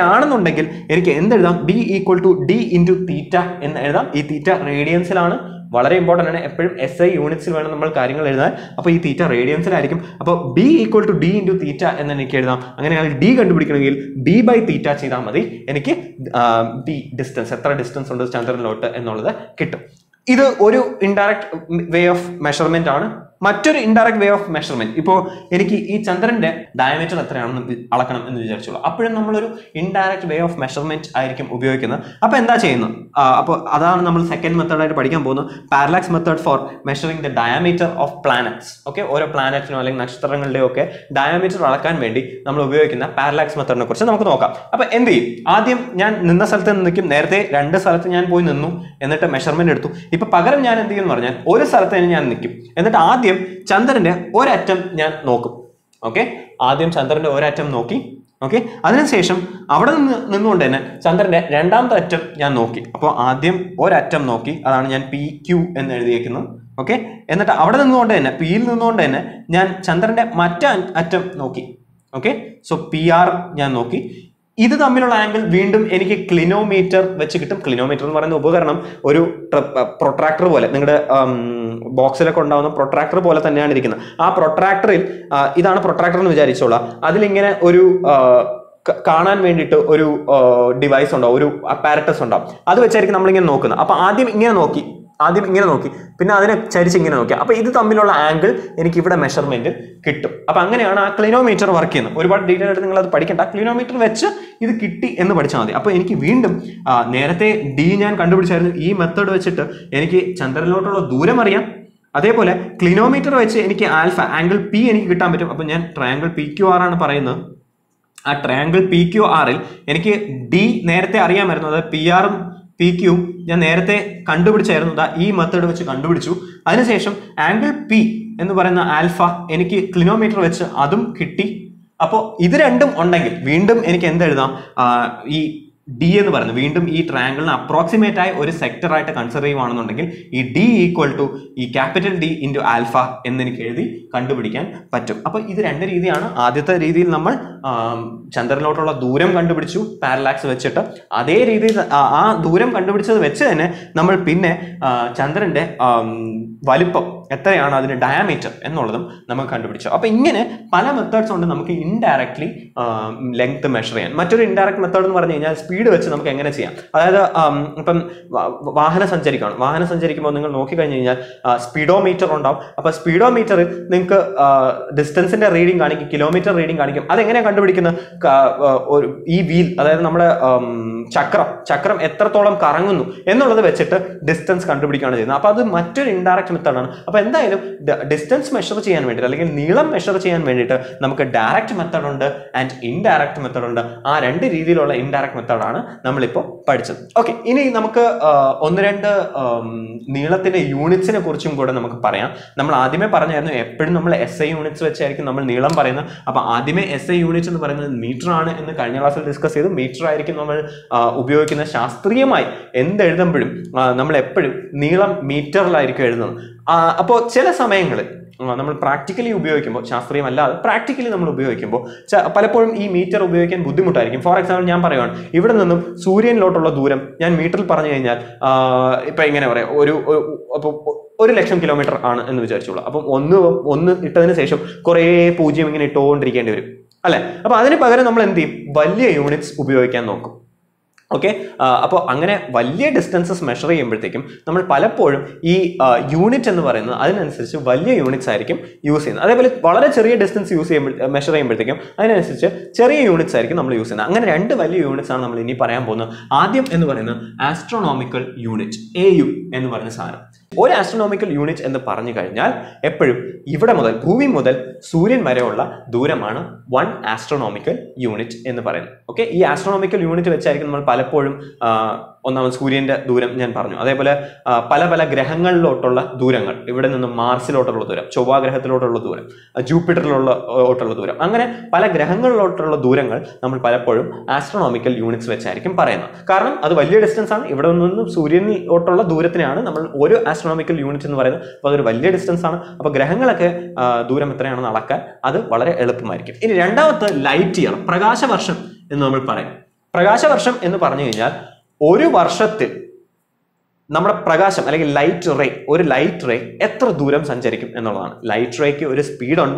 അങ്ങനെയാണെന്നുണ്ടെങ്കിൽ എനിക്ക് എന്തെഴുതാം B equal to D into theta എന്ന് എഴുതാം ഈ തീറ്റ റേഡിയൻസിലാണ് വളരെ ഇമ്പോർട്ടൻ്റ് ആണ് എപ്പോഴും എസ് ഐ യൂണിറ്റ്സിൽ വേണം നമ്മൾ കാര്യങ്ങൾ എഴുതാൻ അപ്പോൾ ഈ തീറ്റ റേഡിയൻസിലായിരിക്കും അപ്പോൾ B equal to D into theta എന്ന് എനിക്ക് എഴുതാം അങ്ങനെയാണെങ്കിൽ ഡി കണ്ടുപിടിക്കണമെങ്കിൽ ബി ബൈ തീറ്റ ചെയ്താൽ മതി എനിക്ക് ഡി ഡിസ്റ്റൻസ് എത്ര ഡിസ്റ്റൻസ് ഉണ്ട് ചന്ദ്രനിലോട്ട് എന്നുള്ളത് കിട്ടും ഇത് ഒരു ഇൻഡയറക്റ്റ് വേ ഓഫ് മെഷർമെന്റ് ആണ് മറ്റൊരു ഇൻഡയറക്റ്റ് വേ ഓഫ് മെഷർമെന്റ് ഇപ്പോൾ എനിക്ക് ഈ ചന്ദ്രന്റെ ഡയമീറ്റർ എത്രയാണെന്ന് വി- അളക്കണം എന്ന് വിചാരിച്ചോളൂ അപ്പോഴും നമ്മളൊരു ഇൻഡയറക്റ്റ് വേ ഓഫ് മെഷർമെന്റ് ആയിരിക്കും ഉപയോഗിക്കുന്നത് അപ്പോൾ എന്താ ചെയ്യുന്നത് അപ്പോൾ അതാണ് നമ്മൾ സെക്കൻഡ് മെത്തേഡായിട്ട് പഠിക്കാൻ പോകുന്നത് parallax method for measuring the diameter of planets okay ഓരോ പ്ലാനറ്റിനോ അല്ലെങ്കിൽ നക്ഷത്രങ്ങളുടെയോ ഒക്കെ ഡയമീറ്റർ അളക്കാൻ വേണ്ടി നമ്മൾ ഉപയോഗിക്കുന്ന പാരലാക്സ് മെത്തേഡിനെ കുറിച്ച് നമുക്ക് നോക്കാം അപ്പോൾ എന്ത് ചെയ്യും ആദ്യം ഞാൻ നിന്ന സ്ഥലത്ത് നിന്ന് നിൽക്കും നേരത്തെ രണ്ട് സ്ഥലത്ത് ഞാൻ പോയി നിന്നു എന്നിട്ട് മെഷർമെന്റ് എടുത്തു ഇപ്പൊ പകരം ഞാൻ എന്ത് ചെയ്യും എന്ന് പറഞ്ഞാൽ ഒരു സ്ഥലത്ത് തന്നെ ഞാൻ നിൽക്കും എന്നിട്ട് ആദ്യം ചന്ദ്രന്റെ ഒരറ്റം ഞാൻ നോക്കും ഓക്കെ ആദ്യം ചന്ദ്രന്റെ ഒരറ്റം നോക്കി ഓക്കെ അതിനുശേഷം അവിടെ നിന്ന് നിന്നുകൊണ്ട് തന്നെ ചന്ദ്രന്റെ രണ്ടാമത്തെ അറ്റം ഞാൻ നോക്കി അപ്പോൾ ആദ്യം ഒരറ്റം നോക്കി അതാണ് ഞാൻ പി ക്യു എന്ന് എഴുതിയേക്കുന്നത് ഓക്കെ എന്നിട്ട് അവിടെ നിന്നുകൊണ്ട് തന്നെ പിയിൽ നിന്നുകൊണ്ട് തന്നെ ഞാൻ ചന്ദ്രന്റെ മറ്റേ അറ്റം നോക്കി ഓക്കെ സോ പി ആർ ഞാൻ നോക്കി ഇത് തമ്മിലുള്ള ആംഗിൾ വീണ്ടും എനിക്ക് ക്ലിനോമീറ്റർ വെച്ച് കിട്ടും ക്ലിനോമീറ്റർ എന്ന് പറയുന്ന ഉപകരണം ഒരു പ്രൊട്രാക്ടർ പോലെ നിങ്ങളുടെ ബോക്സിലൊക്കെ ഉണ്ടാവുന്ന പ്രൊട്രാക്ടർ പോലെ തന്നെയാണ് ഇരിക്കുന്നത് ആ പ്രൊട്രാക്ടറിൽ ഇതാണ് പ്രൊട്രാക്ടർ എന്ന് വിചാരിച്ചോളാം അതിലിങ്ങനെ ഒരു ആ, ക- കാണാൻ വേണ്ടിയിട്ട് ഒരു ഡിവൈസ് ഉണ്ടാവും ഒരു അപ്പാരറ്റസ് ഉണ്ടാവും അത് വെച്ചായിരിക്കും നമ്മളിങ്ങനെ നോക്കുന്നത് അപ്പൊ ആദ്യം ഇങ്ങനെ നോക്കി ആദ്യം ഇങ്ങനെ നോക്കി പിന്നെ അതിനെ ചരിച്ച് ഇങ്ങനെ നോക്കി അപ്പൊ ഇത് തമ്മിലുള്ള ആംഗിൾ എനിക്ക് ഇവിടെ മെഷർമെന്റ് കിട്ടും അപ്പൊ അങ്ങനെയാണ് ആ ക്ലിനോമീറ്റർ വർക്ക് ചെയ്യുന്നത് ഒരുപാട് ഡീറ്റെയിൽ ആയിട്ട് നിങ്ങൾ അത് പഠിക്കണ്ട ക്ലിനോമീറ്റർ വെച്ച് ഇത് കിട്ടി എന്ന് പഠിച്ചാൽ മതി അപ്പൊ എനിക്ക് വീണ്ടും ആ, നേരത്തെ ഡി ഞാൻ കണ്ടുപിടിച്ചായിരുന്നു ഈ മെത്തേഡ് വെച്ചിട്ട് എനിക്ക് ചന്ദ്രനിലോട്ടുള്ള ദൂരം അറിയാം അതേപോലെ ക്ലിനോമീറ്റർ വെച്ച് എനിക്ക് ആൽഫ ആംഗിൾ പി എനിക്ക് കിട്ടാൻ പറ്റും അപ്പൊ ഞാൻ ട്രയാങ്കിൾ പി ക്യു ആർ ആണ് പറയുന്നത് ആ ട്രയാങ്കിൾ പി ക്യു ആറിൽ എനിക്ക് ഡി നേരത്തെ അറിയാമായിരുന്നു അതായത് പി ആറും പി ക്യു ഞാൻ നേരത്തെ കണ്ടുപിടിച്ചായിരുന്നു ദാ ഈ മെത്തേഡ് വെച്ച് കണ്ടുപിടിച്ചു അതിനുശേഷം ആംഗിൾ പി എന്ന് പറയുന്ന ആൽഫ എനിക്ക് ക്ലിനോമീറ്റർ വെച്ച് അതും കിട്ടി അപ്പോൾ ഇത് രണ്ടും ഉണ്ടെങ്കിൽ വീണ്ടും എനിക്ക് എന്തെഴുതാം ആ, ഈ ഡി എന്ന് പറയുന്നത് വീണ്ടും ഈ ട്രയാങ്കിളിന് അപ്രോക്സിമേറ്റ് ആയി ഒരു സെക്ടർ ആയിട്ട് കൺസിഡർ ചെയ്യുവാണെന്നുണ്ടെങ്കിൽ ഈ ഡി ഈക്വൽ ടു ഈ ക്യാപിറ്റൽ ഡി ഇൻറ്റു ആൽഫ എന്ന് എനിക്ക് എഴുതി കണ്ടുപിടിക്കാൻ പറ്റും അപ്പോൾ ഇത് രണ്ട് രീതിയാണ് ആദ്യത്തെ രീതിയിൽ നമ്മൾ ആം, ചന്ദ്രനിലോട്ടുള്ള ദൂരം കണ്ടുപിടിച്ചു പാരലാക്സ് വെച്ചിട്ട് അതേ രീതിയിൽ ആ- ആ ദൂരം കണ്ടുപിടിച്ചത് വെച്ച് തന്നെ നമ്മൾ പിന്നെ ആ, ചന്ദ്രന്റെ ആം, വലിപ്പം എത്രയാണ് അതിന്റെ ഡയാമീറ്റർ എന്നുള്ളതും നമുക്ക് കണ്ടുപിടിച്ചു അപ്പൊ ഇങ്ങനെ പല മെത്തേഡ്സ് ഉണ്ട് നമുക്ക് ഇൻഡയറക്ട്ലി ലെങ്ത് മെഷർ ചെയ്യാൻ മറ്റൊരു ഇൻഡയറക്ട് മെത്തേഡ് എന്ന് പറഞ്ഞു കഴിഞ്ഞാൽ സ്പീഡ് വെച്ച് നമുക്ക് എങ്ങനെ ചെയ്യാം അതായത് ആം, ഇപ്പം വ- വാഹനം സഞ്ചരിക്കണം വാഹനം സഞ്ചരിക്കുമ്പോൾ നിങ്ങൾ നോക്കിക്കഴിഞ്ഞ് കഴിഞ്ഞാൽ സ്പീഡോ മീറ്റർ ഉണ്ടാവും അപ്പൊ സ്പീഡോ മീറ്ററിൽ നിങ്ങൾക്ക് ഡിസ്റ്റൻസിന്റെ റീഡിംഗ് കാണിക്കും കിലോമീറ്റർ റീഡിംഗ് കാണിക്കും അതെങ്ങനെയാണ് കണ്ടുപിടിക്കുന്നത് ക- ആ, ഒരു ഈ വീൽ അതായത് നമ്മുടെ ആം, ചക്രം ചക്രം എത്രത്തോളം കറങ്ങുന്നു എന്നുള്ളത് വെച്ചിട്ട് ഡിസ്റ്റൻസ് കണ്ടുപിടിക്കുകയാണ് ചെയ്യുന്നത് അപ്പൊ അത് മറ്റൊരു ഇൻഡയറക്റ്റ് മെത്തേഡാണ് അപ്പൊ എന്തായാലും ഡിസ്റ്റൻസ് മെഷർ ചെയ്യാൻ വേണ്ടിയിട്ട് അല്ലെങ്കിൽ നീളം മെഷർ ചെയ്യാൻ വേണ്ടിയിട്ട് നമുക്ക് ഡയറക്റ്റ് മെത്തേഡ് ഉണ്ട് ആൻഡ് ഇൻഡയറക്റ്റ് മെത്തേഡ് ഉണ്ട് ആ രണ്ട് രീതിയിലുള്ള ഇൻഡയറക്റ്റ് മെത്തേഡാണ് നമ്മളിപ്പോൾ പഠിച്ചത് ഓക്കെ ഇനി നമുക്ക് ആ, ഒന്ന് രണ്ട് ആം, നീളത്തിന്റെ യൂണിറ്റ്സിനെ കുറിച്ചും കൂടെ നമുക്ക് പറയാം നമ്മൾ ആദ്യമേ പറഞ്ഞായിരുന്നു എപ്പോഴും നമ്മൾ എസ് ഐ യൂണിറ്റ്സ് വെച്ചായിരിക്കും നമ്മൾ നീളം പറയുന്നത് അപ്പൊ ആദ്യമേ എസ് ഐ യൂണിറ്റ് എന്ന് പറയുന്നത് മീറ്റർ ആണ് എന്ന് കഴിഞ്ഞ ക്ലാസ്സിൽ ഡിസ്കസ് ചെയ്തു മീറ്റർ ആയിരിക്കും നമ്മൾ ആ, ഉപയോഗിക്കുന്ന ശാസ്ത്രീയമായി എന്തെഴുതുമ്പോഴും ആ, നമ്മൾ എപ്പോഴും നീളം മീറ്ററിലായിരിക്കും എഴുതുന്നത് അപ്പോൾ ചില സമയങ്ങളിൽ ആ, നമ്മൾ പ്രാക്ടിക്കലി ഉപയോഗിക്കുമ്പോൾ ശാസ്ത്രീയമല്ലാതെ പ്രാക്ടിക്കലി നമ്മൾ ഉപയോഗിക്കുമ്പോൾ ച- പലപ്പോഴും ഈ മീറ്റർ ഉപയോഗിക്കാൻ ബുദ്ധിമുട്ടായിരിക്കും ഫോർ എക്സാമ്പിൾ ഞാൻ പറയുവാണ് ഇവിടെ നിന്നും സൂര്യനിലോട്ടുള്ള ദൂരം ഞാൻ മീറ്ററിൽ പറഞ്ഞു കഴിഞ്ഞാൽ ആ, ഇപ്പൊ എങ്ങനെ പറയാം ഒരു അപ്പോൾ ഒരു ലക്ഷം കിലോമീറ്റർ ആണ് എന്ന് വിചാരിച്ചോളൂ അപ്പം ഒന്ന് ഒന്ന് ഇട്ടതിന് ശേഷം കുറേ പൂജ്യം ഇങ്ങനെ ഇട്ടുകൊണ്ടിരിക്കേണ്ടി വരും അല്ലെ അപ്പൊ അതിന് പകരം നമ്മൾ എന്ത് ചെയ്യും വലിയ യൂണിറ്റ്സ് ഉപയോഗിക്കാൻ നോക്കും ഓക്കെ അപ്പോൾ അങ്ങനെ വലിയ ഡിസ്റ്റൻസസ് മെഷർ ചെയ്യുമ്പോഴത്തേക്കും നമ്മൾ പലപ്പോഴും ഈ യൂണിറ്റ് എന്ന് പറയുന്നത് അതിനനുസരിച്ച് വലിയ യൂണിറ്റ്സ് ആയിരിക്കും യൂസ് ചെയ്യുന്നത് അതേപോലെ വളരെ ചെറിയ ഡിസ്റ്റൻസ് യൂസ് ചെയ്യുമ്പോൾ മെഷർ ചെയ്യുമ്പോഴത്തേക്കും അതിനനുസരിച്ച് ചെറിയ യൂണിറ്റ്സ് ആയിരിക്കും നമ്മൾ യൂസ് ചെയ്യുന്നത് അങ്ങനെ രണ്ട് വലിയ യൂണിറ്റ്സ് ആണ് നമ്മൾ ഇനി പറയാൻ പോകുന്നത് ആദ്യം എന്ന് പറയുന്നത് ആസ്ട്രോണോമിക്കൽ യൂണിറ്റ് എ യു എന്ന് പറയുന്ന സാധനം ഒരു ആസ്ട്രോണോമിക്കൽ യൂണിറ്റ് എന്ന് പറഞ്ഞു കഴിഞ്ഞാൽ എപ്പോഴും ഇവിടെ മുതൽ ഭൂമി മുതൽ സൂര്യൻ വരെയുള്ള ദൂരമാണ് വൺ ആസ്ട്രോണോമിക്കൽ യൂണിറ്റ് എന്ന് പറയുന്നത് ഓക്കെ ഈ ആസ്ട്രോണോമിക്കൽ യൂണിറ്റ് വെച്ചായിരിക്കും നമ്മൾ പലപ്പോഴും ആ, ഒന്നാമത് സൂര്യന്റെ ദൂരം ഞാൻ പറഞ്ഞു അതേപോലെ ആ, പല പല ഗ്രഹങ്ങളിലോട്ടുള്ള ദൂരങ്ങൾ ഇവിടെ നിന്ന് മാർസിലോട്ടുള്ള ദൂരം ചൊവ്വ ഗ്രഹത്തിലോട്ടുള്ള ദൂരം ആ, ജൂപ്പിറ്ററിലുള്ള ഓട്ടുള്ള ദൂരം അങ്ങനെ പല ഗ്രഹങ്ങളിലോട്ടുള്ള ദൂരങ്ങൾ നമ്മൾ പലപ്പോഴും ആസ്ട്രോണോമിക്കൽ യൂണിറ്റ്സ് വെച്ചായിരിക്കും പറയുന്നത് കാരണം അത് വലിയ ഡിസ്റ്റൻസ് ആണ് ഇവിടെ നിന്നും സൂര്യനിലോട്ടുള്ള ദൂരത്തിനാണ് നമ്മൾ ഒരു ആസ്ട്രോണോമിക്കൽ യൂണിറ്റ് എന്ന് പറയുന്നത് അപ്പോൾ അതൊരു വലിയ ഡിസ്റ്റൻസ് ആണ് അപ്പോൾ ഗ്രഹങ്ങളൊക്കെ ആ, ദൂരം എത്രയാണെന്ന് അളക്കാൻ അത് വളരെ എളുപ്പമായിരിക്കും ഇനി രണ്ടാമത്തെ ലൈറ്റ് ഇയർ പ്രകാശവർഷം എന്ന് നമ്മൾ പറയും പ്രകാശവർഷം എന്ന് പറഞ്ഞു കഴിഞ്ഞാൽ ഒരു വർഷത്തിൽ നമ്മുടെ പ്രകാശം അല്ലെങ്കിൽ ലൈറ്റ് റേ ഒരു ലൈറ്റ് റേ എത്ര ദൂരം സഞ്ചരിക്കും എന്നുള്ളതാണ് ലൈറ്റ് റേക്ക് ഒരു സ്പീഡുണ്ട്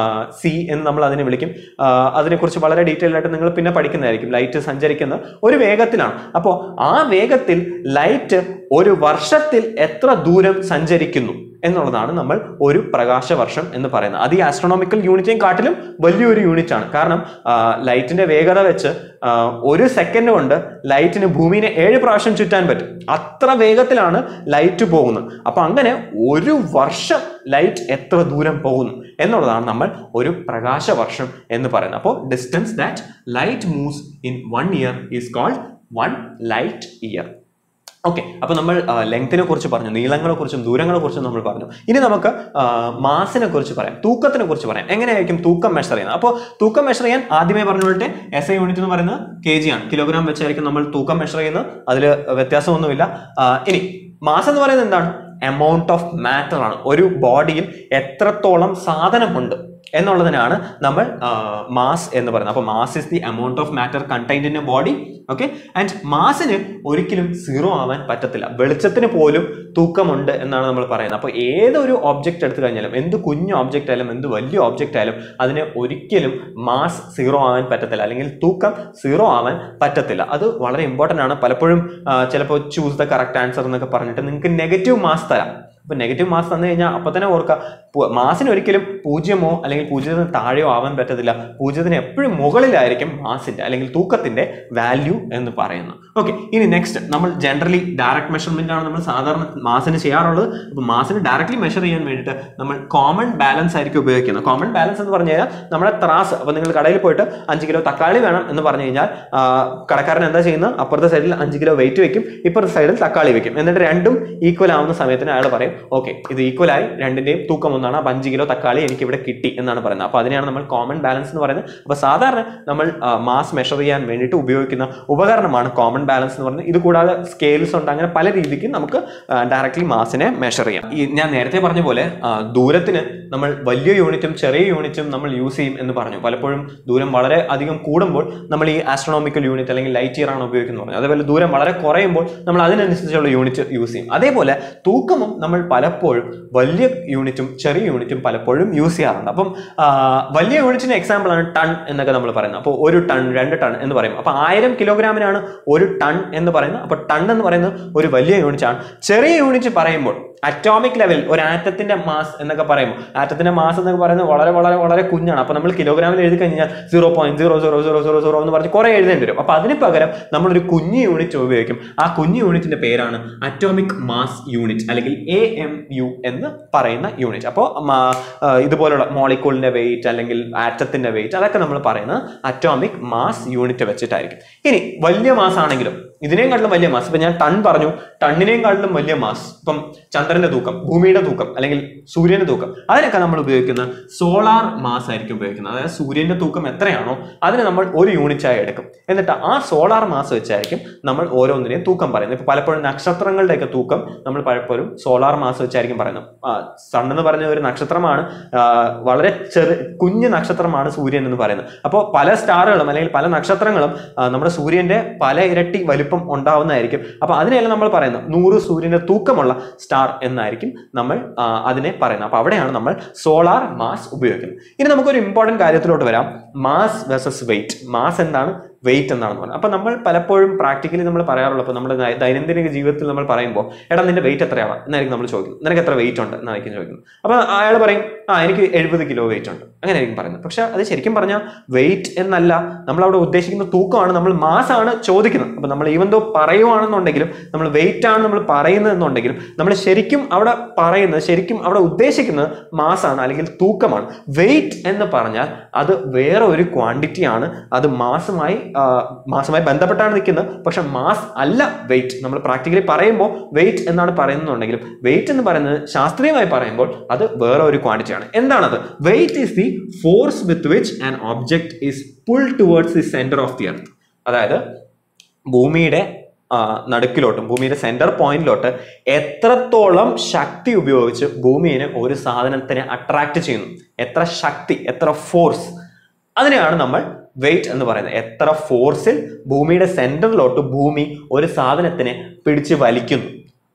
സി എന്ന് നമ്മൾ അതിനെ വിളിക്കും ആ, അതിനെക്കുറിച്ച് വളരെ ഡീറ്റെയിൽ ആയിട്ട് നിങ്ങൾ പിന്നെ പഠിക്കുന്നതായിരിക്കും ലൈറ്റ് സഞ്ചരിക്കുന്ന ഒരു വേഗത്തിലാണ് അപ്പോൾ ആ വേഗത്തിൽ ലൈറ്റ് ഒരു വർഷത്തിൽ എത്ര ദൂരം സഞ്ചരിക്കുന്നു എന്നുള്ളതാണ് നമ്മൾ ഒരു പ്രകാശവർഷം എന്ന് പറയുന്നത് അത് ഈ ആസ്ട്രോണോമിക്കൽ യൂണിറ്റിനെയും കാട്ടിലും വലിയൊരു യൂണിറ്റ് ആണ് കാരണം ലൈറ്റിന്റെ വേഗത വെച്ച് ആ, ഒരു സെക്കൻഡ് കൊണ്ട് ലൈറ്റിന് ഭൂമിനെ ഏഴ് പ്രാവശ്യം ചുറ്റാൻ പറ്റും അത്ര വേഗത്തിലാണ് ലൈറ്റ് പോകുന്നത് അപ്പൊ അങ്ങനെ ഒരു വർഷം ലൈറ്റ് എത്ര ദൂരം പോകുന്നു എന്നുള്ളതാണ് നമ്മൾ ഒരു പ്രകാശവർഷം എന്ന് പറയുന്നത് അപ്പോൾ distance that light moves in one year is called one light year okay അപ്പൊ നമ്മൾ ലെങ്തിനെ കുറിച്ച് പറഞ്ഞു നീളങ്ങളെ കുറിച്ചും ദൂരങ്ങളെ കുറിച്ചും നമ്മൾ പറഞ്ഞു ഇനി നമുക്ക് മാസിനെ കുറിച്ച് പറയാം തൂക്കത്തിനെ കുറിച്ച് പറയാം എങ്ങനെയായിരിക്കും തൂക്കം മെഷർ ചെയ്യുന്നത് അപ്പോൾ തൂക്കം മെഷർ ചെയ്യാൻ ആദ്യമേ പറഞ്ഞുകൊണ്ടേ എസ് ഐ യൂണിറ്റ് എന്ന് പറയുന്നത് കെ ജി ആണ് കിലോഗ്രാം വെച്ചായിരിക്കും നമ്മൾ തൂക്കം മെഷർ ചെയ്യുന്നത് അതിൽ വ്യത്യാസമൊന്നുമില്ല ആ, ഇനി മാസ് എന്ന് പറയുന്നത് എന്താണ് എമൗണ്ട് ഓഫ് മാറ്റർ ആണ് ഒരു ബോഡിയിൽ എത്രത്തോളം സാധനമുണ്ട് എന്നുള്ളതിനാണ് നമ്മൾ മാസ് എന്ന് പറയുന്നത് അപ്പോൾ mass is the amount of matter contained in a body okay and മാസിന് ഒരിക്കലും സീറോ ആവാൻ പറ്റത്തില്ല വെളിച്ചത്തിന് പോലും തൂക്കമുണ്ട് എന്നാണ് നമ്മൾ പറയുന്നത് അപ്പോൾ ഏതൊരു ഓബ്ജക്റ്റ് എടുത്തു കഴിഞ്ഞാലും എന്ത് കുഞ്ഞു ഓബ്ജക്റ്റ് ആയാലും എന്ത് വലിയ ഓബ്ജക്റ്റ് ആയാലും അതിന് ഒരിക്കലും മാസ് സീറോ ആവാൻ പറ്റത്തില്ല അല്ലെങ്കിൽ തൂക്കം സീറോ ആവാൻ പറ്റത്തില്ല അത് വളരെ ഇമ്പോർട്ടൻ്റ് ആണ് പലപ്പോഴും ആ, ചിലപ്പോൾ ചൂസ് ദ കറക്റ്റ് ആൻസർ എന്നൊക്കെ പറഞ്ഞിട്ട് നിങ്ങൾക്ക് നെഗറ്റീവ് മാസ് തരാം അപ്പൊ നെഗറ്റീവ് മാസ് തന്നു കഴിഞ്ഞാൽ അപ്പൊ തന്നെ ഓർക്കുക പു- മാസിന് ഒരിക്കലും പൂജ്യമോ അല്ലെങ്കിൽ പൂജ്യത്തിന് താഴെയോ ആവാൻ പറ്റത്തില്ല പൂജ്യത്തിന് എപ്പോഴും മുകളിലായിരിക്കും മാസിന്റെ അല്ലെങ്കിൽ തൂക്കത്തിന്റെ വാല്യൂ എന്ന് പറയുന്നത് ഓക്കെ ഇനി നെക്സ്റ്റ് നമ്മൾ ജനറലി ഡയറക്റ്റ് മെഷർമെന്റ് ആണ് നമ്മൾ സാധാരണ മാസിന് ചെയ്യാറുള്ളത് അപ്പൊ മാസിന് ഡയറക്റ്റ്ലി മെഷർ ചെയ്യാൻ വേണ്ടിയിട്ട് നമ്മൾ കോമൺ ബാലൻസ് ആയിരിക്കും ഉപയോഗിക്കുന്നത് കോമൺ ബാലൻസ് എന്ന് പറഞ്ഞു കഴിഞ്ഞാൽ നമ്മുടെ ത്രാസ് അപ്പൊ നിങ്ങൾ കടയിൽ പോയിട്ട് അഞ്ച് കിലോ തക്കാളി വേണം എന്ന് പറഞ്ഞു കഴിഞ്ഞാൽ ആ, കടക്കാരൻ എന്താ ചെയ്യുന്നത് അപ്പുറത്തെ സൈഡിൽ അഞ്ച് കിലോ വെയിറ്റ് വെക്കും ഇപ്പുറത്തെ സൈഡിൽ തക്കാളി വെക്കും എന്നിട്ട് രണ്ടും ഈക്വൽ ആവുന്ന സമയത്തിന് അയാൾ പറയും ഓക്കെ ഇത് ഈക്വൽ ആയി രണ്ടിന്റെയും തൂക്കം ഒന്നാണ് അപ്പൊ അഞ്ച് കിലോ തക്കാളി എനിക്ക് ഇവിടെ കിട്ടി എന്നാണ് പറയുന്നത് അപ്പൊ അതിനെയാണ് നമ്മൾ കോമൺ ബാലൻസ് എന്ന് പറയുന്നത് അപ്പൊ സാധാരണ നമ്മൾ മാസ് മെഷർ ചെയ്യാൻ വേണ്ടിയിട്ട് ഉപയോഗിക്കുന്ന ഉപകരണമാണ് കോമൺ ബാലൻസ് എന്ന് പറയുന്നത് ഇത് കൂടാതെ സ്കെയിൽസ് ഉണ്ട് അങ്ങനെ പല രീതിക്ക് നമുക്ക് ഡയറക്റ്റ്ലി മാസിനെ മെഷർ ചെയ്യാം ഈ ഞാൻ നേരത്തെ പറഞ്ഞ പോലെ ആ, ദൂരത്തിന് നമ്മൾ വലിയ യൂണിറ്റും ചെറിയ യൂണിറ്റും നമ്മൾ യൂസ് ചെയ്യും എന്ന് പറഞ്ഞു പലപ്പോഴും ദൂരം വളരെ അധികം കൂടുമ്പോൾ നമ്മൾ ഈ ആസ്ട്രോണോമിക്കൽ യൂണിറ്റ് അല്ലെങ്കിൽ ലൈറ്റ് ഇയർ ആണ് ഉപയോഗിക്കുന്നത് പറഞ്ഞു അതേപോലെ ദൂരം വളരെ കുറയുമ്പോൾ നമ്മൾ അതിനനുസരിച്ചുള്ള യൂണിറ്റ് യൂസ് ചെയ്യും അതേപോലെ തൂക്കമും നമ്മൾ പലപ്പോഴും വലിയ യൂണിറ്റും ചെറിയ യൂണിറ്റും പലപ്പോഴും യൂസ് ചെയ്യാറുണ്ട് അപ്പം ആ, വലിയ യൂണിറ്റിന് എക്സാമ്പിൾ ആണ് ടൺ എന്നൊക്കെ നമ്മൾ പറയുന്നത് അപ്പോൾ ഒരു ടൺ രണ്ട് ടൺ എന്ന് പറയും അപ്പോൾ ആയിരം കിലോഗ്രാമിനാണ് ഒരു ടൺ എന്ന് പറയുന്നത് അപ്പോൾ ടൺ എന്ന് പറയുന്നത് ഒരു വലിയ യൂണിറ്റ് ആണ് ചെറിയ യൂണിറ്റ് പറയുമ്പോൾ അറ്റോമിക് ലെവൽ ഒരു ആറ്റത്തിന്റെ മാസ് എന്നൊക്കെ പറയുമ്പോൾ ആറ്റത്തിന്റെ മാസ് എന്നൊക്കെ പറയുന്നത് വളരെ വളരെ വളരെ കുഞ്ഞാണ് അപ്പോൾ നമ്മൾ കിലോഗ്രാമിൽ എഴുതി കഴിഞ്ഞാൽ zero point zero zero zero zero zero എന്ന് പറഞ്ഞ് കുറേ എഴുതേണ്ടി വരും അപ്പോൾ അതിന് പകരം നമ്മളൊരു കുഞ്ഞു യൂണിറ്റ് ഉപയോഗിക്കും ആ കുഞ്ഞു യൂണിറ്റിന്റെ പേരാണ് അറ്റോമിക് മാസ് യൂണിറ്റ് അല്ലെങ്കിൽ എ എം യു എന്ന് പറയുന്ന യൂണിറ്റ് അപ്പോൾ ഇതുപോലുള്ള മോളിക്കൂളിന്റെ വെയിറ്റ് അല്ലെങ്കിൽ ആറ്റത്തിന്റെ വെയിറ്റ് അതൊക്കെ നമ്മൾ പറയുന്നത് അറ്റോമിക് മാസ് യൂണിറ്റ് വെച്ചിട്ടായിരിക്കും ഇനി വലിയ മാസ് ആണെങ്കിലും ഇതിനേയും കാട്ടിലും വലിയ മാസ് ഇപ്പൊ ഞാൻ ടൺ പറഞ്ഞു ടണ്ണിനേയും കാട്ടിലും വലിയ മാസ് ഇപ്പം ചന്ദ്രന്റെ തൂക്കം ഭൂമിയുടെ തൂക്കം അല്ലെങ്കിൽ സൂര്യന്റെ തൂക്കം അതിനൊക്കെ നമ്മൾ ഉപയോഗിക്കുന്ന സോളാർ മാസ് ആയിരിക്കും ഉപയോഗിക്കുന്നത് അതായത് സൂര്യന്റെ തൂക്കം എത്രയാണോ അതിനെ നമ്മൾ ഒരു യൂണിറ്റ് ആയി എടുക്കും എന്നിട്ട് ആ സോളാർ മാസ് വെച്ചായിരിക്കും നമ്മൾ ഓരോന്നിനെയും തൂക്കം പറയുന്നത് ഇപ്പൊ പലപ്പോഴും നക്ഷത്രങ്ങളുടെയൊക്കെ തൂക്കം നമ്മൾ പലപ്പോഴും സോളാർ മാസ് വെച്ചായിരിക്കും പറയുന്നത് സൺ എന്ന് പറഞ്ഞ ഒരു നക്ഷത്രമാണ് ആ, വളരെ ചെറു കുഞ്ഞു നക്ഷത്രമാണ് സൂര്യൻ എന്ന് പറയുന്നത് അപ്പോൾ പല സ്റ്റാറുകളും അല്ലെങ്കിൽ പല നക്ഷത്രങ്ങളും ആ, നമ്മുടെ സൂര്യന്റെ പല ഇരട്ടി വലിപ്പം ഉണ്ടാവുന്നതായിരിക്കും അപ്പൊ അതിനെല്ലാം നമ്മൾ പറയുന്നത് നൂറ് സൂര്യന്റെ തൂക്കമുള്ള സ്റ്റാർ എന്നായിരിക്കും നമ്മൾ ആ, അതിനെ പറയുന്നത് അപ്പൊ അവിടെയാണ് നമ്മൾ സോളാർ മാസ് ഉപയോഗിക്കുന്നത് ഇനി നമുക്കൊരു ഇമ്പോർട്ടന്റ് കാര്യത്തിലോട്ട് വരാം മാസ് വെസസ് വെയിറ്റ് മാസ് എന്താണ് വെയിറ്റ് എന്താണെന്ന് പറയുന്നത് അപ്പൊ നമ്മൾ പലപ്പോഴും പ്രാക്ടിക്കലി നമ്മൾ പറയാറുള്ളൂ അപ്പോൾ നമ്മുടെ ദൈ- ദൈനംദിന ജീവിതത്തിൽ നമ്മൾ പറയുമ്പോൾ എടാ നിന്റെ വെയിറ്റ് എത്രയാണ് എന്നായിരിക്കും നമ്മൾ ചോദിക്കുന്നത് നിനക്ക് എത്ര വെയിറ്റ് ഉണ്ട് എന്നായിരിക്കും ചോദിക്കുന്നത് അപ്പൊ അയാൾ പറയും ആ എനിക്ക് എഴുപത് കിലോ വെയിറ്റ് ഉണ്ട് അങ്ങനെയായിരിക്കും പറയുന്നത് പക്ഷെ അത് ശരിക്കും പറഞ്ഞാൽ വെയിറ്റ് എന്നല്ല നമ്മൾ അവിടെ ഉദ്ദേശിക്കുന്ന തൂക്കമാണ് നമ്മൾ മാസ് ആണ് ചോദിക്കുന്നത് അപ്പൊ നമ്മൾ ഈവൻ ദോ പറയുവാണെന്നുണ്ടെങ്കിലും നമ്മൾ വെയിറ്റ് ആണ് നമ്മൾ പറയുന്നത് എന്നുണ്ടെങ്കിലും നമ്മൾ ശരിക്കും അവിടെ പറയുന്നത് ശരിക്കും അവിടെ ഉദ്ദേശിക്കുന്നത് മാസ് ആണ് അല്ലെങ്കിൽ തൂക്കമാണ് വെയിറ്റ് എന്ന് പറഞ്ഞാൽ അത് വേറെ ഒരു ക്വാണ്ടിറ്റി ആണ് അത് മാസുമായി ആ, മാസുമായി ബന്ധപ്പെട്ടാണ് നിൽക്കുന്നത് പക്ഷെ മാസ് അല്ല വെയിറ്റ് നമ്മൾ പ്രാക്ടിക്കലി പറയുമ്പോൾ വെയിറ്റ് എന്നാണ് പറയുന്നുണ്ടെങ്കിലും വെയിറ്റ് എന്ന് പറയുന്നത് ശാസ്ത്രീയമായി പറയുമ്പോൾ അത് വേറെ ഒരു ക്വാണ്ടിറ്റി ആണ് എന്താണത് weight is the force with which an object is pull towards the centre of the earth അതായത് ഭൂമിയുടെ ആ, നടുക്കിലോട്ടും ഭൂമിയുടെ സെന്റർ പോയിന്റിലോട്ട് എത്രത്തോളം ശക്തി ഉപയോഗിച്ച് ഭൂമിയെ ഒരു സാധനത്തിനെ അട്രാക്ട് ചെയ്യുന്നു എത്ര ശക്തി എത്ര ഫോഴ്സ് അതിനെയാണ് നമ്മൾ വെയിറ്റ് എന്ന് പറയുന്നത് എത്ര ഫോഴ്സിൽ ഭൂമിയുടെ സെന്ററിലോട്ട് ഭൂമി ഒരു സാധനത്തിനെ പിടിച്ച് വലിക്കുന്നു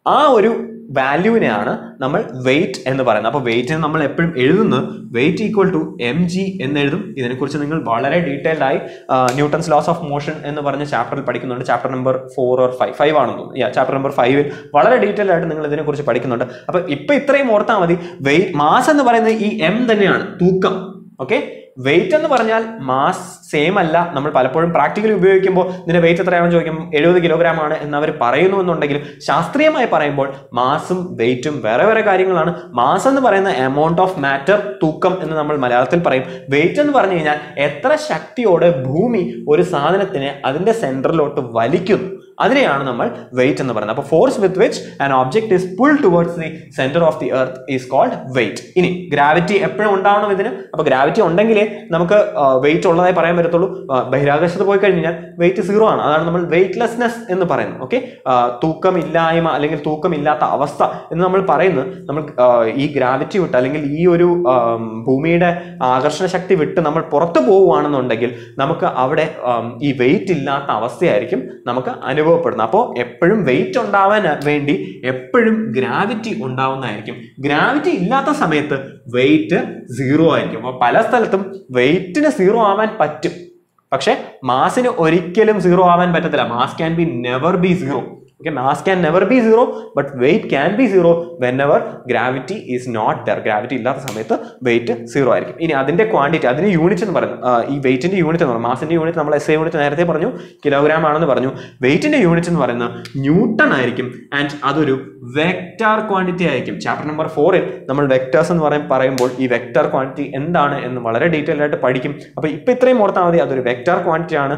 ആ ഒരു വാല്യൂവിനെയാണ് നമ്മൾ വെയിറ്റ് എന്ന് പറയുന്നത് അപ്പോൾ വെയിറ്റിന് നമ്മൾ എപ്പോഴും എഴുതുന്നത് weight equal to M G എന്ന് എഴുതും ഇതിനെക്കുറിച്ച് നിങ്ങൾ വളരെ ഡീറ്റെയിൽഡ് ആയി ന്യൂട്ടൺസ് ലോസ് ഓഫ് മോഷൻ എന്ന് പറഞ്ഞ ചാപ്റ്ററിൽ പഠിക്കുന്നുണ്ട് chapter number four or five five ആണെന്ന് തോന്നുന്നു ചാപ്റ്റർ നമ്പർ ഫൈവിൽ വളരെ ഡീറ്റെയിൽ ആയിട്ട് നിങ്ങൾ ഇതിനെക്കുറിച്ച് പഠിക്കുന്നുണ്ട് അപ്പോൾ ഇപ്പം ഇത്രയും ഓർത്താൽ മതി വെയിറ്റ് മാസ് എന്ന് പറയുന്നത് ഈ എം തന്നെയാണ് തൂക്കം ഓക്കെ വെയിറ്റ് എന്ന് പറഞ്ഞാൽ മാസ് സെയിം അല്ല നമ്മൾ പലപ്പോഴും പ്രാക്ടിക്കലി ഉപയോഗിക്കുമ്പോൾ ഇതിന്റെ വെയിറ്റ് എത്രയാണെന്ന് ചോദിക്കുമ്പോൾ എഴുപത് കിലോഗ്രാം ആണ് എന്ന് അവർ പറയുന്നു എന്നുണ്ടെങ്കിലും ശാസ്ത്രീയമായി പറയുമ്പോൾ മാസും വെയിറ്റും വേറെ വേറെ കാര്യങ്ങളാണ് മാസ് എന്ന് പറയുന്ന എമൗണ്ട് ഓഫ് മാറ്റർ തൂക്കം എന്ന് നമ്മൾ മലയാളത്തിൽ പറയും വെയിറ്റ് എന്ന് പറഞ്ഞു കഴിഞ്ഞാൽ എത്ര ശക്തിയോടെ ഭൂമി ഒരു സാധനത്തിനെ അതിന്റെ സെന്ററിലോട്ട് വലിക്കുന്നു അതിനെയാണ് നമ്മൾ വെയിറ്റ് എന്ന് പറയുന്നത് അപ്പോൾ force with which an object is pull towards the centre of the earth is called weight ഇനി ഗ്രാവിറ്റി എപ്പോഴും ഉണ്ടാവണം ഇതിന് അപ്പോൾ ഗ്രാവിറ്റി ഉണ്ടെങ്കിലേ നമുക്ക് വെയിറ്റ് ഉള്ളതായി പറയാൻ പറ്റത്തുള്ളൂ ആ, ബഹിരാകാശത്ത് പോയി കഴിഞ്ഞാൽ വെയിറ്റ് സീറോ ആണ് അതാണ് നമ്മൾ വെയിറ്റ്ലെസ്നെസ് എന്ന് പറയുന്നത് ഓക്കെ തൂക്കമില്ലായ്മ അല്ലെങ്കിൽ തൂക്കമില്ലാത്ത അവസ്ഥ എന്ന് നമ്മൾ പറയുന്നത് നമ്മൾ ആ, ഈ ഗ്രാവിറ്റി വിട്ട് അല്ലെങ്കിൽ ഈ ഒരു ആം, ഭൂമിയുടെ ആകർഷണ ശക്തി വിട്ട് നമ്മൾ പുറത്തു പോവുകയാണെന്നുണ്ടെങ്കിൽ നമുക്ക് അവിടെ ആം, ഈ വെയിറ്റ് ഇല്ലാത്ത അവസ്ഥയായിരിക്കും നമുക്ക് അനുഭവപ്പെടുന്നത് അപ്പോൾ എപ്പോഴും വെയിറ്റ് ഉണ്ടാവാൻ വേണ്ടി എപ്പോഴും ഗ്രാവിറ്റി ഉണ്ടാവുന്നതായിരിക്കും ഗ്രാവിറ്റി ഇല്ലാത്ത സമയത്ത് വെയിറ്റ് സീറോ ആയിരിക്കും അപ്പോൾ പല സ്ഥലത്തും വെയിറ്റിന് സീറോ ആവാൻ പറ്റും പക്ഷെ മാസിന് ഒരിക്കലും സീറോ ആവാൻ പറ്റത്തില്ല mass can be never be zero okay mass can never be zero but weight can be zero whenever gravity is not there gravity ഇല്ലാത്ത സമയത്ത് വെയിറ്റ് സീറോ ആയിരിക്കും ഇനി അതിന്റെ ക്വാണ്ടിറ്റി അതിന് യൂണിറ്റ് എന്ന് പറയുന്നത് ആ, ഈ വെയിറ്റിന്റെ യൂണിറ്റ് എന്ന് പറയുന്നത് മാസിന്റെ യൂണിറ്റ് നമ്മൾ എസ് ഐ യൂണിറ്റ് നേരത്തെ പറഞ്ഞു കിലോഗ്രാം ആണെന്ന് പറഞ്ഞു വെയിറ്റിന്റെ യൂണിറ്റ് എന്ന് പറയുന്നത് ന്യൂട്ടൺ ആയിരിക്കും ആൻഡ് അതൊരു വെക്റ്റാർ ക്വാണ്ടിറ്റി ആയിരിക്കും ചാപ്റ്റർ നമ്പർ ഫോറിൽ നമ്മൾ വെക്ടേഴ്സ് എന്ന് പറയും പറയുമ്പോൾ ഈ വെക്റ്റാർ ക്വാണ്ടിറ്റി എന്താണ് എന്ന് വളരെ ഡീറ്റെയിൽ ആയിട്ട് പഠിക്കും അപ്പോൾ ഇപ്പം ഇത്രയും ഓർത്താൽ മതി അതൊരു വെക്റ്റാർ ക്വാണ്ടിറ്റി ആണ്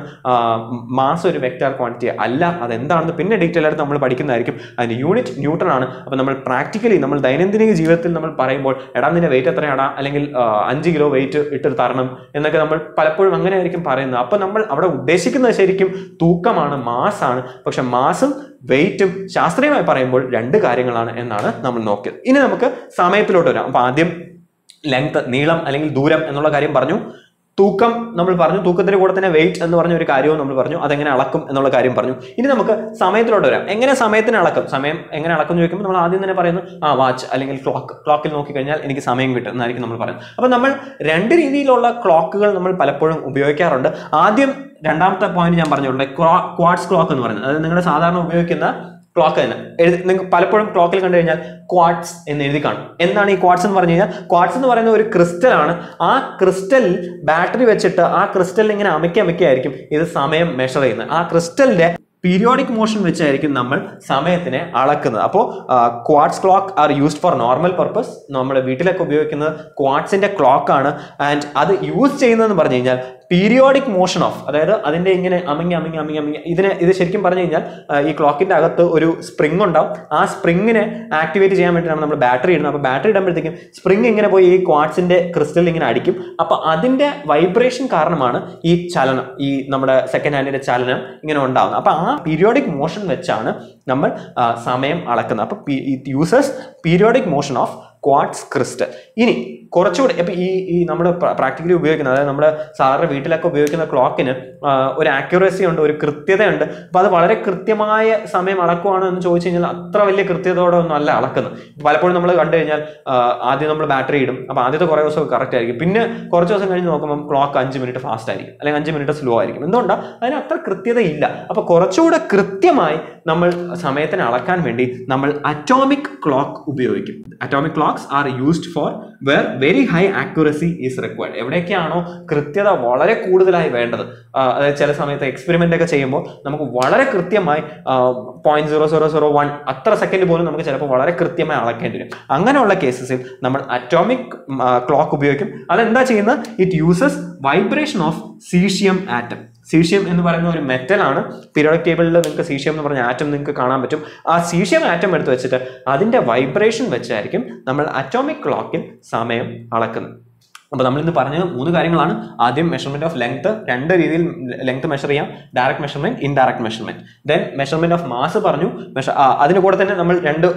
മാസ് ഒരു വെക്റ്റാർ ക്വാണ്ടിറ്റി അല്ല അതെന്താണെന്ന് പിന്നെ ഡീറ്റെയിൽ ആയിട്ട് നമ്മൾ പഠിക്കുന്നതായിരിക്കും അതിന്റെ യൂണിറ്റ് ന്യൂട്ടൺ ആണ് അപ്പോൾ നമ്മൾ പ്രാക്ടിക്കലി നമ്മൾ ദൈനംദിന ജീവിതത്തിൽ നമ്മൾ പറയുമ്പോൾ എടാ നിന്റെ വെയിറ്റ് എത്രയാടാ അല്ലെങ്കിൽ ആ, അഞ്ച് കിലോ വെയിറ്റ് ഇട്ട് തരണം എന്നൊക്കെ നമ്മൾ പലപ്പോഴും അങ്ങനെ ആയിരിക്കും പറയുന്നത് അപ്പോൾ നമ്മൾ അവിടെ ഉദ്ദേശിക്കുന്നത് ശരിക്കും തൂക്കമാണ് മാസ് ആണ് പക്ഷെ മാസും വെയിറ്റും ശാസ്ത്രീയമായി പറയുമ്പോൾ രണ്ട് കാര്യങ്ങളാണ് എന്നാണ് നമ്മൾ നോക്കിയത് ഇനി നമുക്ക് സമയത്തിലോട്ട് വരാം അപ്പൊ ആദ്യം ലെങ്ത് നീളം അല്ലെങ്കിൽ ദൂരം എന്നുള്ള കാര്യം പറഞ്ഞു തൂക്കം നമ്മൾ പറഞ്ഞു തൂക്കത്തിന്റെ കൂടെ തന്നെ വെയിറ്റ് എന്ന് പറഞ്ഞ ഒരു കാര്യവും നമ്മൾ പറഞ്ഞു അതെങ്ങനെ അളക്കും എന്നുള്ള കാര്യം പറഞ്ഞു ഇനി നമുക്ക് സമയത്തിലോട്ട് വരാം എങ്ങനെ സമയത്തിന് അളക്കും സമയം എങ്ങനെ അളക്കും എന്ന് ചോദിക്കുമ്പോൾ നമ്മൾ ആദ്യം തന്നെ പറയുന്നു ആ വാച്ച് അല്ലെങ്കിൽ ക്ലോക്ക് ക്ലോക്കിൽ നോക്കിക്കഴിഞ്ഞാൽ എനിക്ക് സമയം കിട്ടും എന്നായിരിക്കും നമ്മൾ പറയുന്നത് അപ്പോൾ നമ്മൾ രണ്ട് രീതിയിലുള്ള ക്ലോക്കുകൾ നമ്മൾ പലപ്പോഴും ഉപയോഗിക്കാറുണ്ട് ആദ്യം രണ്ടാമത്തെ പോയിന്റ് ഞാൻ പറഞ്ഞിട്ടുണ്ട് ക്വാഡ്സ് ക്ലോക്ക് എന്ന് പറയുന്നത് അതായത് നിങ്ങളുടെ സാധാരണ ഉപയോഗിക്കുന്ന ക്ലോക്ക് തന്നെ എഴുതി നിങ്ങൾക്ക് പലപ്പോഴും ക്ലോക്കിൽ കണ്ടു കഴിഞ്ഞാൽ ക്വാഡ്സ് എന്ന് എഴുതി കാണും എന്താണ് ഈ ക്വാഡ്സ് എന്ന് പറഞ്ഞു കഴിഞ്ഞാൽ ക്വാഡ്സ് എന്ന് പറയുന്ന ഒരു ക്രിസ്റ്റൽ ആണ് ആ ക്രിസ്റ്റലിൽ ബാറ്ററി വെച്ചിട്ട് ആ ക്രിസ്റ്റലിൽ ഇങ്ങനെ അമക്കി അമക്കിയായിരിക്കും ഇത് സമയം മെഷർ ചെയ്യുന്നത് ആ ക്രിസ്റ്റലിന്റെ പീരിയോഡിക് മോഷൻ വെച്ചായിരിക്കും നമ്മൾ സമയത്തിനെ അളക്കുന്നത് അപ്പോൾ quartz clock are used for normal purpose നമ്മുടെ വീട്ടിലൊക്കെ ഉപയോഗിക്കുന്നത് ക്വാഡ്സിന്റെ ക്ലോക്ക് ആണ് ആൻഡ് അത് യൂസ് ചെയ്യുന്നതെന്ന് പറഞ്ഞു കഴിഞ്ഞാൽ പീരിയോഡിക് മോഷൻ ഓഫ് അതായത് അതിന്റെ ഇങ്ങനെ അമങ്ങി അമങ്ങി അമങ്ങി അമങ്ങി ഇതിനെ ഇത് ശരിക്കും പറഞ്ഞു കഴിഞ്ഞാൽ ആ, ഈ ക്ലോക്കിന്റെ അകത്ത് ഒരു സ്പ്രിംഗ് ഉണ്ടാവും ആ സ്പ്രിങ്ങിനെ ആക്ടിവേറ്റ് ചെയ്യാൻ വേണ്ടിയിട്ടാണ് നമ്മൾ ബാറ്ററി ഇടുന്നത് അപ്പോൾ ബാറ്ററി ഇടുമ്പോഴത്തേക്കും സ്പ്രിംഗ് ഇങ്ങനെ പോയി ഈ ക്വാഡ്സിന്റെ ക്രിസ്റ്റലിൽ ഇങ്ങനെ അടിക്കും അപ്പോൾ അതിന്റെ വൈബ്രേഷൻ കാരണമാണ് ഈ ചലനം ഈ നമ്മുടെ സെക്കൻഡ് ഹാൻഡിന്റെ ചലനം ഇങ്ങനെ ഉണ്ടാകുന്നത് അപ്പോൾ ആ പീരിയോഡിക് മോഷൻ വെച്ചാണ് നമ്മൾ ആ, സമയം അളക്കുന്നത് അപ്പോൾ it uses periodic motion of quartz crystal ഇനി കുറച്ചുകൂടി ഇപ്പം ഈ ഈ നമ്മുടെ പ്രാക്ടിക്കലി ഉപയോഗിക്കുന്ന അതായത് നമ്മുടെ സാധാരണ വീട്ടിലൊക്കെ ഉപയോഗിക്കുന്ന ക്ലോക്കിന് ഒരു ആക്യുറസി ഉണ്ട് ഒരു കൃത്യതയുണ്ട് അപ്പോൾ അത് വളരെ കൃത്യമായ സമയം അളക്കുവാണോ എന്ന് ചോദിച്ചു കഴിഞ്ഞാൽ അത്ര വലിയ കൃത്യതയോടെ ഒന്നും അല്ല അളക്കുന്നത് പലപ്പോഴും നമ്മൾ കണ്ടു കഴിഞ്ഞാൽ ആ, ആദ്യം നമ്മൾ ബാറ്ററി ഇടും അപ്പോൾ ആദ്യത്തെ കുറേ ദിവസം കറക്റ്റ് ആയിരിക്കും പിന്നെ കുറച്ച് ദിവസം കഴിഞ്ഞ് നോക്കുമ്പോൾ ക്ലോക്ക് അഞ്ച് മിനിറ്റ് ഫാസ്റ്റ് ആയിരിക്കും അല്ലെങ്കിൽ അഞ്ച് മിനിറ്റ് സ്ലോ ആയിരിക്കും എന്തുകൊണ്ടാണ് അതിന് അത്ര കൃത്യതയില്ല അപ്പോൾ കുറച്ചുകൂടെ കൃത്യമായി നമ്മൾ സമയത്തിനെ അളക്കാൻ വേണ്ടി നമ്മൾ അറ്റോമിക് ക്ലോക്ക് ഉപയോഗിക്കും atomic clocks are used for where very high accuracy is required എവിടെയൊക്കെയാണോ കൃത്യത വളരെ കൂടുതലായി വേണ്ടത് ആ, അതായത് ചില സമയത്ത് എക്സ്പെരിമെന്റ് ഒക്കെ ചെയ്യുമ്പോൾ നമുക്ക് വളരെ കൃത്യമായി point zero zero zero one അത്ര സെക്കൻഡ് പോലും നമുക്ക് ചിലപ്പോൾ വളരെ കൃത്യമായി അളക്കേണ്ടി വരും അങ്ങനെയുള്ള കേസസിൽ നമ്മൾ അറ്റോമിക് ക്ലോക്ക് ഉപയോഗിക്കും അതെന്താ ചെയ്യുന്നത് it uses vibration of caesium atom caesium എന്ന് പറയുന്ന ഒരു മെറ്റൽ ആണ് പീരിയോഡിക് ടേബിളിൽ നിങ്ങൾക്ക് സീഷ്യം എന്ന് പറഞ്ഞ ആറ്റം നിങ്ങൾക്ക് കാണാൻ പറ്റും ആ സീഷ്യം ആറ്റം എടുത്ത് വെച്ചിട്ട് അതിന്റെ വൈബ്രേഷൻ വെച്ചായിരിക്കും നമ്മൾ അറ്റോമിക് ക്ലോക്കിൽ സമയം അളക്കുന്നത് അപ്പോൾ നമ്മൾ ഇന്ന് പറഞ്ഞ മൂന്ന് കാര്യങ്ങളാണ് ആദ്യം മെഷർമെന്റ് ഓഫ് ലെങ്ത് രണ്ട് രീതിയിൽ ലെങ്ത് മെഷർ ചെയ്യാം direct measurement indirect measurement then measurement of mass പറഞ്ഞു മെഷർ അതിന് കൂടെ തന്നെ നമ്മൾ രണ്ട്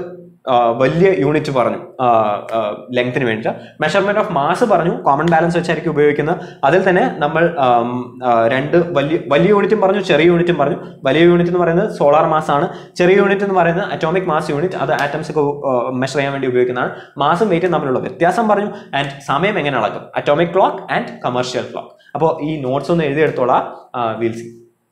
ആ, വലിയ യൂണിറ്റ് പറഞ്ഞു ലെങ്ത്തിന് വേണ്ടിയിട്ട് മെഷർമെന്റ് ഓഫ് മാസ് പറഞ്ഞു കോമൺ ബാലൻസ് വെച്ചായിരിക്കും ഉപയോഗിക്കുന്നത് അതിൽ തന്നെ നമ്മൾ ആം, ആ, രണ്ട് വലിയ വലിയ യൂണിറ്റും പറഞ്ഞു ചെറിയ യൂണിറ്റും പറഞ്ഞു വലിയ യൂണിറ്റ് എന്ന് പറയുന്നത് സോളാർ മാസ് ആണ് ചെറിയ യൂണിറ്റ് എന്ന് പറയുന്നത് അറ്റോമിക് മാസ് യൂണിറ്റ് അത് ആറ്റംസ് ഒക്കെ മെഷർ ചെയ്യാൻ വേണ്ടി ഉപയോഗിക്കുന്നതാണ് മാസും വെയിറ്റും തമ്മിലുള്ള വ്യത്യാസം പറഞ്ഞു ആൻഡ് സമയം എങ്ങനെ അളക്കും atomic clock and commercial clock അപ്പോൾ ഈ നോട്ട്സ് ഒന്ന് എഴുതിയെടുത്തോളാം വിൽ സി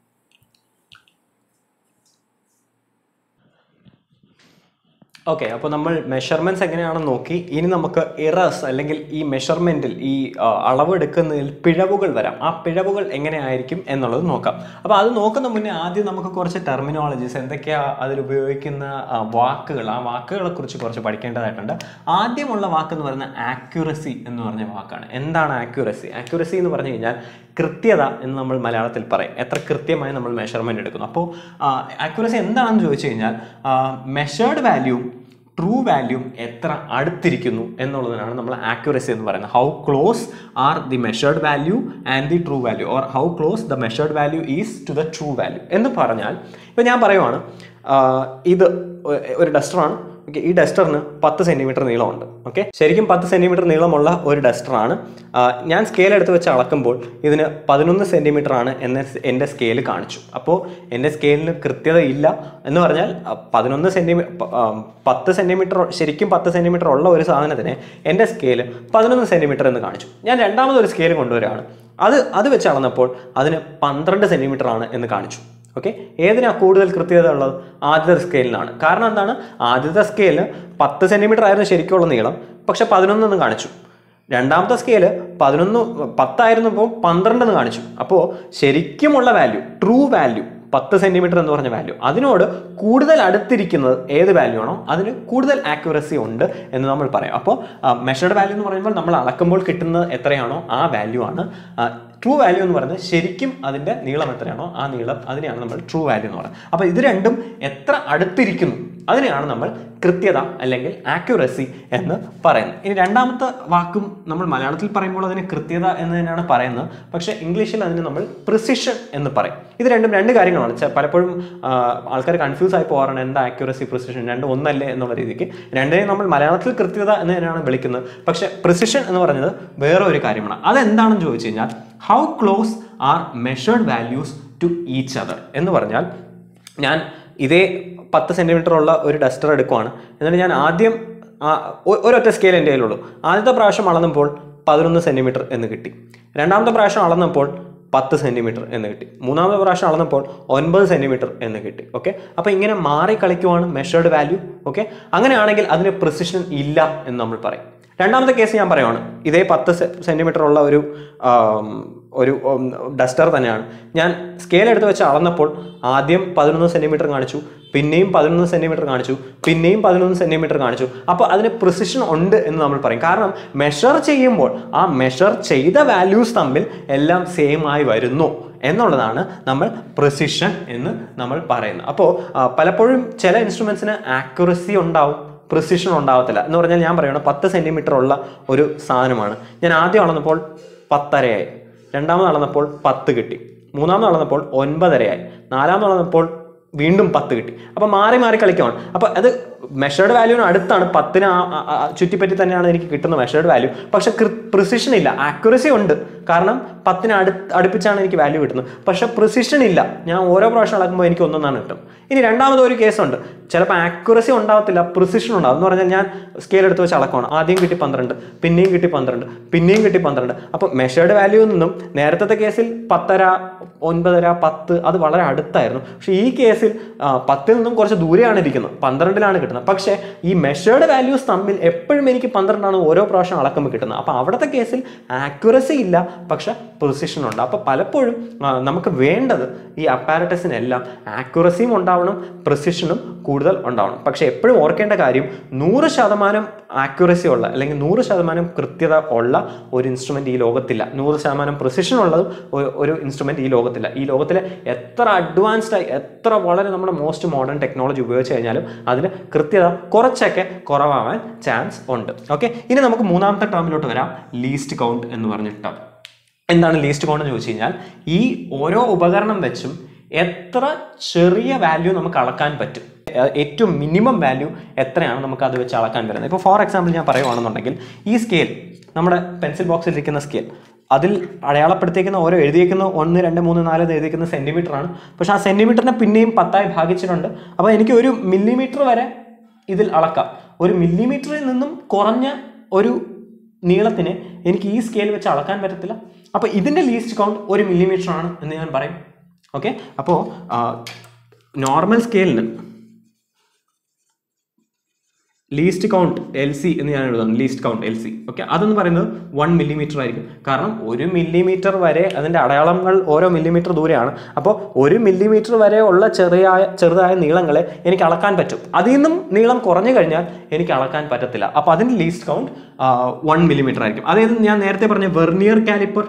ഓക്കെ അപ്പോൾ നമ്മൾ മെഷർമെന്റ്സ് എങ്ങനെയാണെന്ന് നോക്കി ഇനി നമുക്ക് ഇറസ് അല്ലെങ്കിൽ ഈ മെഷർമെന്റിൽ ഈ ആ, അളവെടുക്കുന്നതിൽ പിഴവുകൾ വരാം ആ പിഴവുകൾ എങ്ങനെയായിരിക്കും എന്നുള്ളത് നോക്കാം അപ്പോൾ അത് നോക്കുന്ന മുന്നേ ആദ്യം നമുക്ക് കുറച്ച് ടെർമിനോളജീസ് എന്തൊക്കെയാ അതിൽ ഉപയോഗിക്കുന്ന ആ, വാക്കുകൾ ആ വാക്കുകളെ കുറിച്ച് കുറച്ച് പഠിക്കേണ്ടതായിട്ടുണ്ട് ആദ്യമുള്ള വാക്ക് എന്ന് പറയുന്നത് ആക്യുറസി എന്ന് പറഞ്ഞ വാക്കാണ് എന്താണ് ആക്യുറസി ആക്യുറസി എന്ന് പറഞ്ഞു കഴിഞ്ഞാൽ കൃത്യത എന്ന് നമ്മൾ മലയാളത്തിൽ പറയും എത്ര കൃത്യമായി നമ്മൾ മെഷർമെന്റ് എടുക്കുന്നു അപ്പോൾ ആക്യുറസി എന്താണെന്ന് ചോദിച്ചു കഴിഞ്ഞാൽ മെഷേർഡ് വാല്യൂ ട്രൂ വാല്യൂ എത്ര അടുത്തിരിക്കുന്നു എന്നുള്ളതിനാണ് നമ്മൾ ആക്യുറസി എന്ന് പറയുന്നത് how close are the measured value and the true value or how close the measured value is to the true value എന്ന് പറഞ്ഞാൽ ഇപ്പം ഞാൻ പറയുവാണ് ആ, ഇത് ഒ- ഒരു ഡസ്റ്ററാണ് ഓക്കെ ഈ ഡസ്റ്ററിന് പത്ത് സെൻറ്റിമീറ്റർ നീളമുണ്ട് ഓക്കെ ശരിക്കും പത്ത് സെൻറ്റിമീറ്റർ നീളമുള്ള ഒരു ഡസ്റ്ററാണ് ആ, ഞാൻ സ്കെയിൽ എടുത്ത് വെച്ച് അളക്കുമ്പോൾ ഇതിന് പതിനൊന്ന് സെൻറ്റിമീറ്റർ ആണ് എന്ന എൻ്റെ സ്കെയിൽ കാണിച്ചു അപ്പോൾ എൻ്റെ സ്കെയിലിന് കൃത്യത ഇല്ല എന്ന് പറഞ്ഞാൽ ആ, പതിനൊന്ന് സെൻറ്റിമീറ്റർ പത്ത് സെൻറ്റിമീറ്റർ ശരിക്കും പത്ത് സെൻറ്റിമീറ്റർ ഉള്ള ഒരു സാധനത്തിന് എൻ്റെ സ്കെയിൽ പതിനൊന്ന് സെൻറ്റിമീറ്റർ എന്ന് കാണിച്ചു ഞാൻ രണ്ടാമതൊരു സ്കെയിൽ കൊണ്ടുവരികയാണ് അത് അത് വെച്ച് അളന്നപ്പോൾ അതിന് പന്ത്രണ്ട് സെൻറ്റിമീറ്റർ ആണ് എന്ന് കാണിച്ചു ഓക്കെ ഏതിനാ കൂടുതൽ കൃത്യത ഉള്ളത് ആദ്യത്തെ സ്കെയിലിനാണ് കാരണം എന്താണ് ആദ്യത്തെ സ്കെയില് പത്ത് സെൻറ്റിമീറ്റർ ആയിരുന്നു ശരിക്കുള്ള നീളം പക്ഷെ പതിനൊന്നെന്ന് കാണിച്ചു രണ്ടാമത്തെ സ്കെയില് പതിനൊന്ന് പത്തായിരുന്നപ്പോൾ പന്ത്രണ്ടെന്ന് കാണിച്ചു അപ്പോൾ ശരിക്കുമുള്ള വാല്യൂ ട്രൂ വാല്യൂ പത്ത് സെൻറ്റിമീറ്റർ എന്ന് പറഞ്ഞ വാല്യൂ അതിനോട് കൂടുതൽ അടുത്തിരിക്കുന്നത് ഏത് വാല്യൂ ആണോ അതിന് കൂടുതൽ ആക്യുറസി ഉണ്ട് എന്ന് നമ്മൾ പറയും അപ്പോൾ മെഷർഡ് വാല്യൂ എന്ന് പറയുമ്പോൾ നമ്മൾ അളക്കുമ്പോൾ കിട്ടുന്നത് എത്രയാണോ ആ വാല്യൂ ആണ് ട്രൂ വാല്യൂ എന്ന് പറയുന്നത് ശരിക്കും അതിൻ്റെ നീളം എത്രയാണോ ആ നീളം അതിനെയാണ് നമ്മൾ ട്രൂ വാല്യൂ എന്ന് പറയുന്നത് അപ്പോൾ ഇത് രണ്ടും എത്ര അടുത്തിരിക്കുന്നു അതിനെയാണ് നമ്മൾ കൃത്യത അല്ലെങ്കിൽ ആക്യുറസി എന്ന് പറയുന്നത് ഇനി രണ്ടാമത്തെ വാക്കും നമ്മൾ മലയാളത്തിൽ പറയുമ്പോൾ അതിന് കൃത്യത എന്ന് തന്നെയാണ് പറയുന്നത് പക്ഷേ ഇംഗ്ലീഷിൽ അതിന് നമ്മൾ പ്രിസിഷൻ എന്ന് പറയും ഇത് രണ്ടും രണ്ട് കാര്യങ്ങളാണ് ചെ- പലപ്പോഴും ആൾക്കാർ കൺഫ്യൂസ് ആയി പോകാറാണ് എന്താ ആക്യുറസി പ്രിസിഷൻ രണ്ടും ഒന്നല്ലേ എന്നുള്ള രീതിക്ക് രണ്ടിനെയും നമ്മൾ മലയാളത്തിൽ കൃത്യത എന്ന് തന്നെയാണ് വിളിക്കുന്നത് പക്ഷേ പ്രിസിഷൻ എന്ന് പറയുന്നത് വേറെ ഒരു കാര്യമാണ് അതെന്താണെന്ന് ചോദിച്ചു കഴിഞ്ഞാൽ how close are measured values to each other എന്ന് പറഞ്ഞാൽ ഞാൻ ഇതേ പത്ത് സെൻറ്റിമീറ്റർ ഉള്ള ഒരു ഡസ്റ്റർ എടുക്കുവാണ് എന്നിട്ട് ഞാൻ ആദ്യം ആ, ഒ- ഒരൊറ്റ സ്കെയിൽ എൻ്റെ കയ്യിലുള്ളൂ ആദ്യത്തെ പ്രാവശ്യം അളന്നപ്പോൾ പതിനൊന്ന് സെൻറ്റിമീറ്റർ എന്ന് കിട്ടി രണ്ടാമത്തെ പ്രാവശ്യം അളന്നപ്പോൾ പത്ത് സെൻറ്റിമീറ്റർ എന്ന് കിട്ടി മൂന്നാമത്തെ പ്രാവശ്യം അളന്നപ്പോൾ ഒൻപത് സെൻറ്റിമീറ്റർ എന്ന് കിട്ടി ഓക്കെ അപ്പോൾ ഇങ്ങനെ മാറി കളിക്കുവാണ് മെഷേർഡ് വാല്യൂ ഓക്കെ അങ്ങനെയാണെങ്കിൽ അതിന് പ്രിസിഷൻ ഇല്ല എന്ന് നമ്മൾ പറയും രണ്ടാമത്തെ കേസ് ഞാൻ പറയുവാണ് ഇതേ പത്ത് സെൻറ്റിമീറ്റർ ഉള്ള ഒരു ആം, ഒരു ഡസ്റ്റർ തന്നെയാണ് ഞാൻ സ്കെയിൽ എടുത്ത് വെച്ച് അളന്നപ്പോൾ ആദ്യം പതിനൊന്ന് സെൻറ്റിമീറ്റർ കാണിച്ചു പിന്നെയും പതിനൊന്ന് സെൻറ്റിമീറ്റർ കാണിച്ചു പിന്നെയും പതിനൊന്ന് സെൻറ്റിമീറ്റർ കാണിച്ചു അപ്പോൾ അതിന് പ്രിസിഷൻ ഉണ്ട് എന്ന് നമ്മൾ പറയും കാരണം മെഷർ ചെയ്യുമ്പോൾ ആ മെഷർ ചെയ്ത വാല്യൂസ് തമ്മിൽ എല്ലാം സെയിം ആയി വരുന്നു എന്നുള്ളതാണ് നമ്മൾ പ്രിസിഷൻ എന്ന് നമ്മൾ പറയുന്നത് അപ്പോൾ പലപ്പോഴും ചില ഇൻസ്ട്രുമെൻസിന് ആക്യുറസി ഉണ്ടാവും പ്രിസിഷൻ ഉണ്ടാവത്തില്ല എന്ന് പറഞ്ഞാൽ ഞാൻ പറയുകയാണ് പത്ത് സെൻറ്റിമീറ്റർ ഉള്ള ഒരു സാധനമാണ് ഞാൻ ആദ്യം അളന്നപ്പോൾ പത്തരയായി രണ്ടാമത് അളന്നപ്പോൾ പത്ത് കിട്ടി മൂന്നാമത് അളന്നപ്പോൾ ഒൻപതരയായി നാലാമത് അളന്നപ്പോൾ വീണ്ടും പത്ത് കിട്ടി അപ്പോൾ മാറി മാറി കളിക്കുവാണ് അപ്പോൾ അത് മെഷേർഡ് വാല്യൂവിന് അടുത്താണ് പത്തിന് ആ- ആ- ആ ചുറ്റിപ്പറ്റി തന്നെയാണ് എനിക്ക് കിട്ടുന്ന മെഷേർഡ് വാല്യൂ പക്ഷെ പ്രിസിഷൻ ഇല്ല ആക്യുറസി ഉണ്ട് കാരണം പത്തിന് അടു അടുപ്പിച്ചാണ് എനിക്ക് വാല്യൂ കിട്ടുന്നത് പക്ഷെ പ്രിസിഷൻ ഇല്ല ഞാൻ ഓരോ പ്രാവശ്യം അളക്കുമ്പോൾ എനിക്ക് ഒന്നൊന്നാണ് കിട്ടും ഇനി രണ്ടാമത് ഒരു കേസുണ്ട് ചിലപ്പോൾ ആക്യുറസി ഉണ്ടാവത്തില്ല പ്രിസിഷൻ ഉണ്ടാവും എന്ന് പറഞ്ഞാൽ ഞാൻ സ്കെയിൽ എടുത്ത് വെച്ച് അളക്കണം ആദ്യം കിട്ടി പന്ത്രണ്ട് പിന്നെയും കിട്ടി പന്ത്രണ്ട് പിന്നെയും കിട്ടി പന്ത്രണ്ട് അപ്പോൾ മെഷേർഡ് വാല്യൂവിൽ നിന്നും നേരത്തെ കേസിൽ പത്തര ഒൻപതര പത്ത് അത് വളരെ അടുത്തായിരുന്നു പക്ഷേ ഈ കേസിൽ ആ, പത്തിൽ നിന്നും കുറച്ച് ദൂരെയാണ് ഇരിക്കുന്നത് പന്ത്രണ്ടിലാണ് കിട്ടുന്നത് പക്ഷേ ഈ മെഷേർഡ് വാല്യൂസ് തമ്മിൽ എപ്പോഴും എനിക്ക് പന്ത്രണ്ടാണ് ഓരോ പ്രാവശ്യം അളക്കുമ്പോൾ കിട്ടുന്നത് അപ്പോൾ അവിടുത്തെ കേസിൽ ആക്യുറസി ഇല്ല പക്ഷെ പൊസിഷൻ ഉണ്ട് അപ്പോൾ പലപ്പോഴും ആ, നമുക്ക് വേണ്ടത് ഈ അപ്പാരറ്റസിനെല്ലാം ആക്യുറസിയും ഉണ്ടാവണം പ്രിസിഷനും കൂടുതൽ ഉണ്ടാവണം പക്ഷേ എപ്പോഴും ഓർക്കേണ്ട കാര്യം നൂറ് ശതമാനം ആക്യുറസി ഉള്ള അല്ലെങ്കിൽ നൂറ് ശതമാനം കൃത്യത ഉള്ള ഒരു ഇൻസ്ട്രുമെന്റ് ഈ ലോകത്തില്ല നൂറ് ശതമാനം പ്രിസിഷൻ ഉള്ളതും ഒ- ഒരു ഇൻസ്ട്രുമെന്റ് ഈ ലോകത്തില്ല ഈ ലോകത്തിലെ എത്ര അഡ്വാൻസ്ഡ് ആയി എത്ര വളരെ നമ്മുടെ മോസ്റ്റ് മോഡേൺ ടെക്നോളജി ഉപയോഗിച്ച് കഴിഞ്ഞാലും അതിന് കൃത്യത കുറച്ചൊക്കെ കുറവാവാൻ ചാൻസ് ഉണ്ട് ഓക്കെ ഇനി നമുക്ക് മൂന്നാമത്തെ ടേമിലോട്ട് വരാം ലീസ്റ്റ് കൗണ്ട് എന്ന് പറഞ്ഞിട്ട് എന്താണ് ലീസ്റ്റ് കൗണ്ട് എന്ന് ചോദിച്ചു കഴിഞ്ഞാൽ ഈ ഓരോ ഉപകരണം വെച്ചും എത്ര ചെറിയ വാല്യൂ നമുക്ക് അളക്കാൻ പറ്റും ഏ- ഏറ്റവും മിനിമം വാല്യൂ എത്രയാണ് നമുക്ക് അത് വെച്ച് അളക്കാൻ വരുന്നത് ഇപ്പോൾ ഫോർ എക്സാമ്പിൾ ഞാൻ പറയുവാണെന്നുണ്ടെങ്കിൽ ഈ സ്കെയിൽ നമ്മുടെ പെൻസിൽ ബോക്സിൽ ഇരിക്കുന്ന സ്കെയിൽ അതിൽ അടയാളപ്പെടുത്തിയിരിക്കുന്ന ഓരോ എഴുതിയേക്കുന്ന ഒന്ന് രണ്ട് മൂന്ന് നാല് എന്ന് എഴുതിയിരിക്കുന്ന സെൻറ്റിമീറ്റർ ആണ് പക്ഷെ ആ സെൻറ്റിമീറ്ററിനെ പിന്നെയും പത്തായി ഭാഗിച്ചിട്ടുണ്ട് അപ്പോൾ എനിക്ക് ഒരു മില്ലിമീറ്റർ വരെ ഇതിൽ അളക്കാം ഒരു മില്ലിമീറ്ററിൽ നിന്നും കുറഞ്ഞ ഒരു നീളത്തിന് എനിക്ക് ഈ സ്കെയിൽ വെച്ച് അളക്കാൻ പറ്റത്തില്ല അപ്പോൾ ഇതിൻ്റെ ലീസ്റ്റ് കൗണ്ട് ഒരു മില്ലിമീറ്റർ ആണ് എന്ന് ഞാൻ പറയും ഓക്കെ അപ്പോൾ നോർമൽ സ്കെയിലിന് ലീസ്റ്റ് കൗണ്ട് എൽ സി എന്ന് ഞാൻ എഴുതാം least count L C okay അതെന്ന് പറയുന്നത് വൺ മില്ലിമീറ്റർ ആയിരിക്കും കാരണം ഒരു മില്ലിമീറ്റർ വരെ അതിൻ്റെ അടയാളങ്ങൾ ഓരോ മില്ലിമീറ്റർ ദൂരെയാണ് അപ്പോൾ ഒരു മില്ലിമീറ്റർ വരെ ഉള്ള ചെറിയ ചെറുതായ നീളങ്ങളെ എനിക്ക് അളക്കാൻ പറ്റും അതിൽ നിന്നും നീളം കുറഞ്ഞു കഴിഞ്ഞാൽ എനിക്ക് അളക്കാൻ പറ്റത്തില്ല അപ്പോൾ അതിൻ്റെ ലീസ്റ്റ് കൗണ്ട് വൺ മില്ലിമീറ്റർ ആയിരിക്കും അതായത് ഞാൻ നേരത്തെ പറഞ്ഞ വെർണിയർ കാലിപ്പർ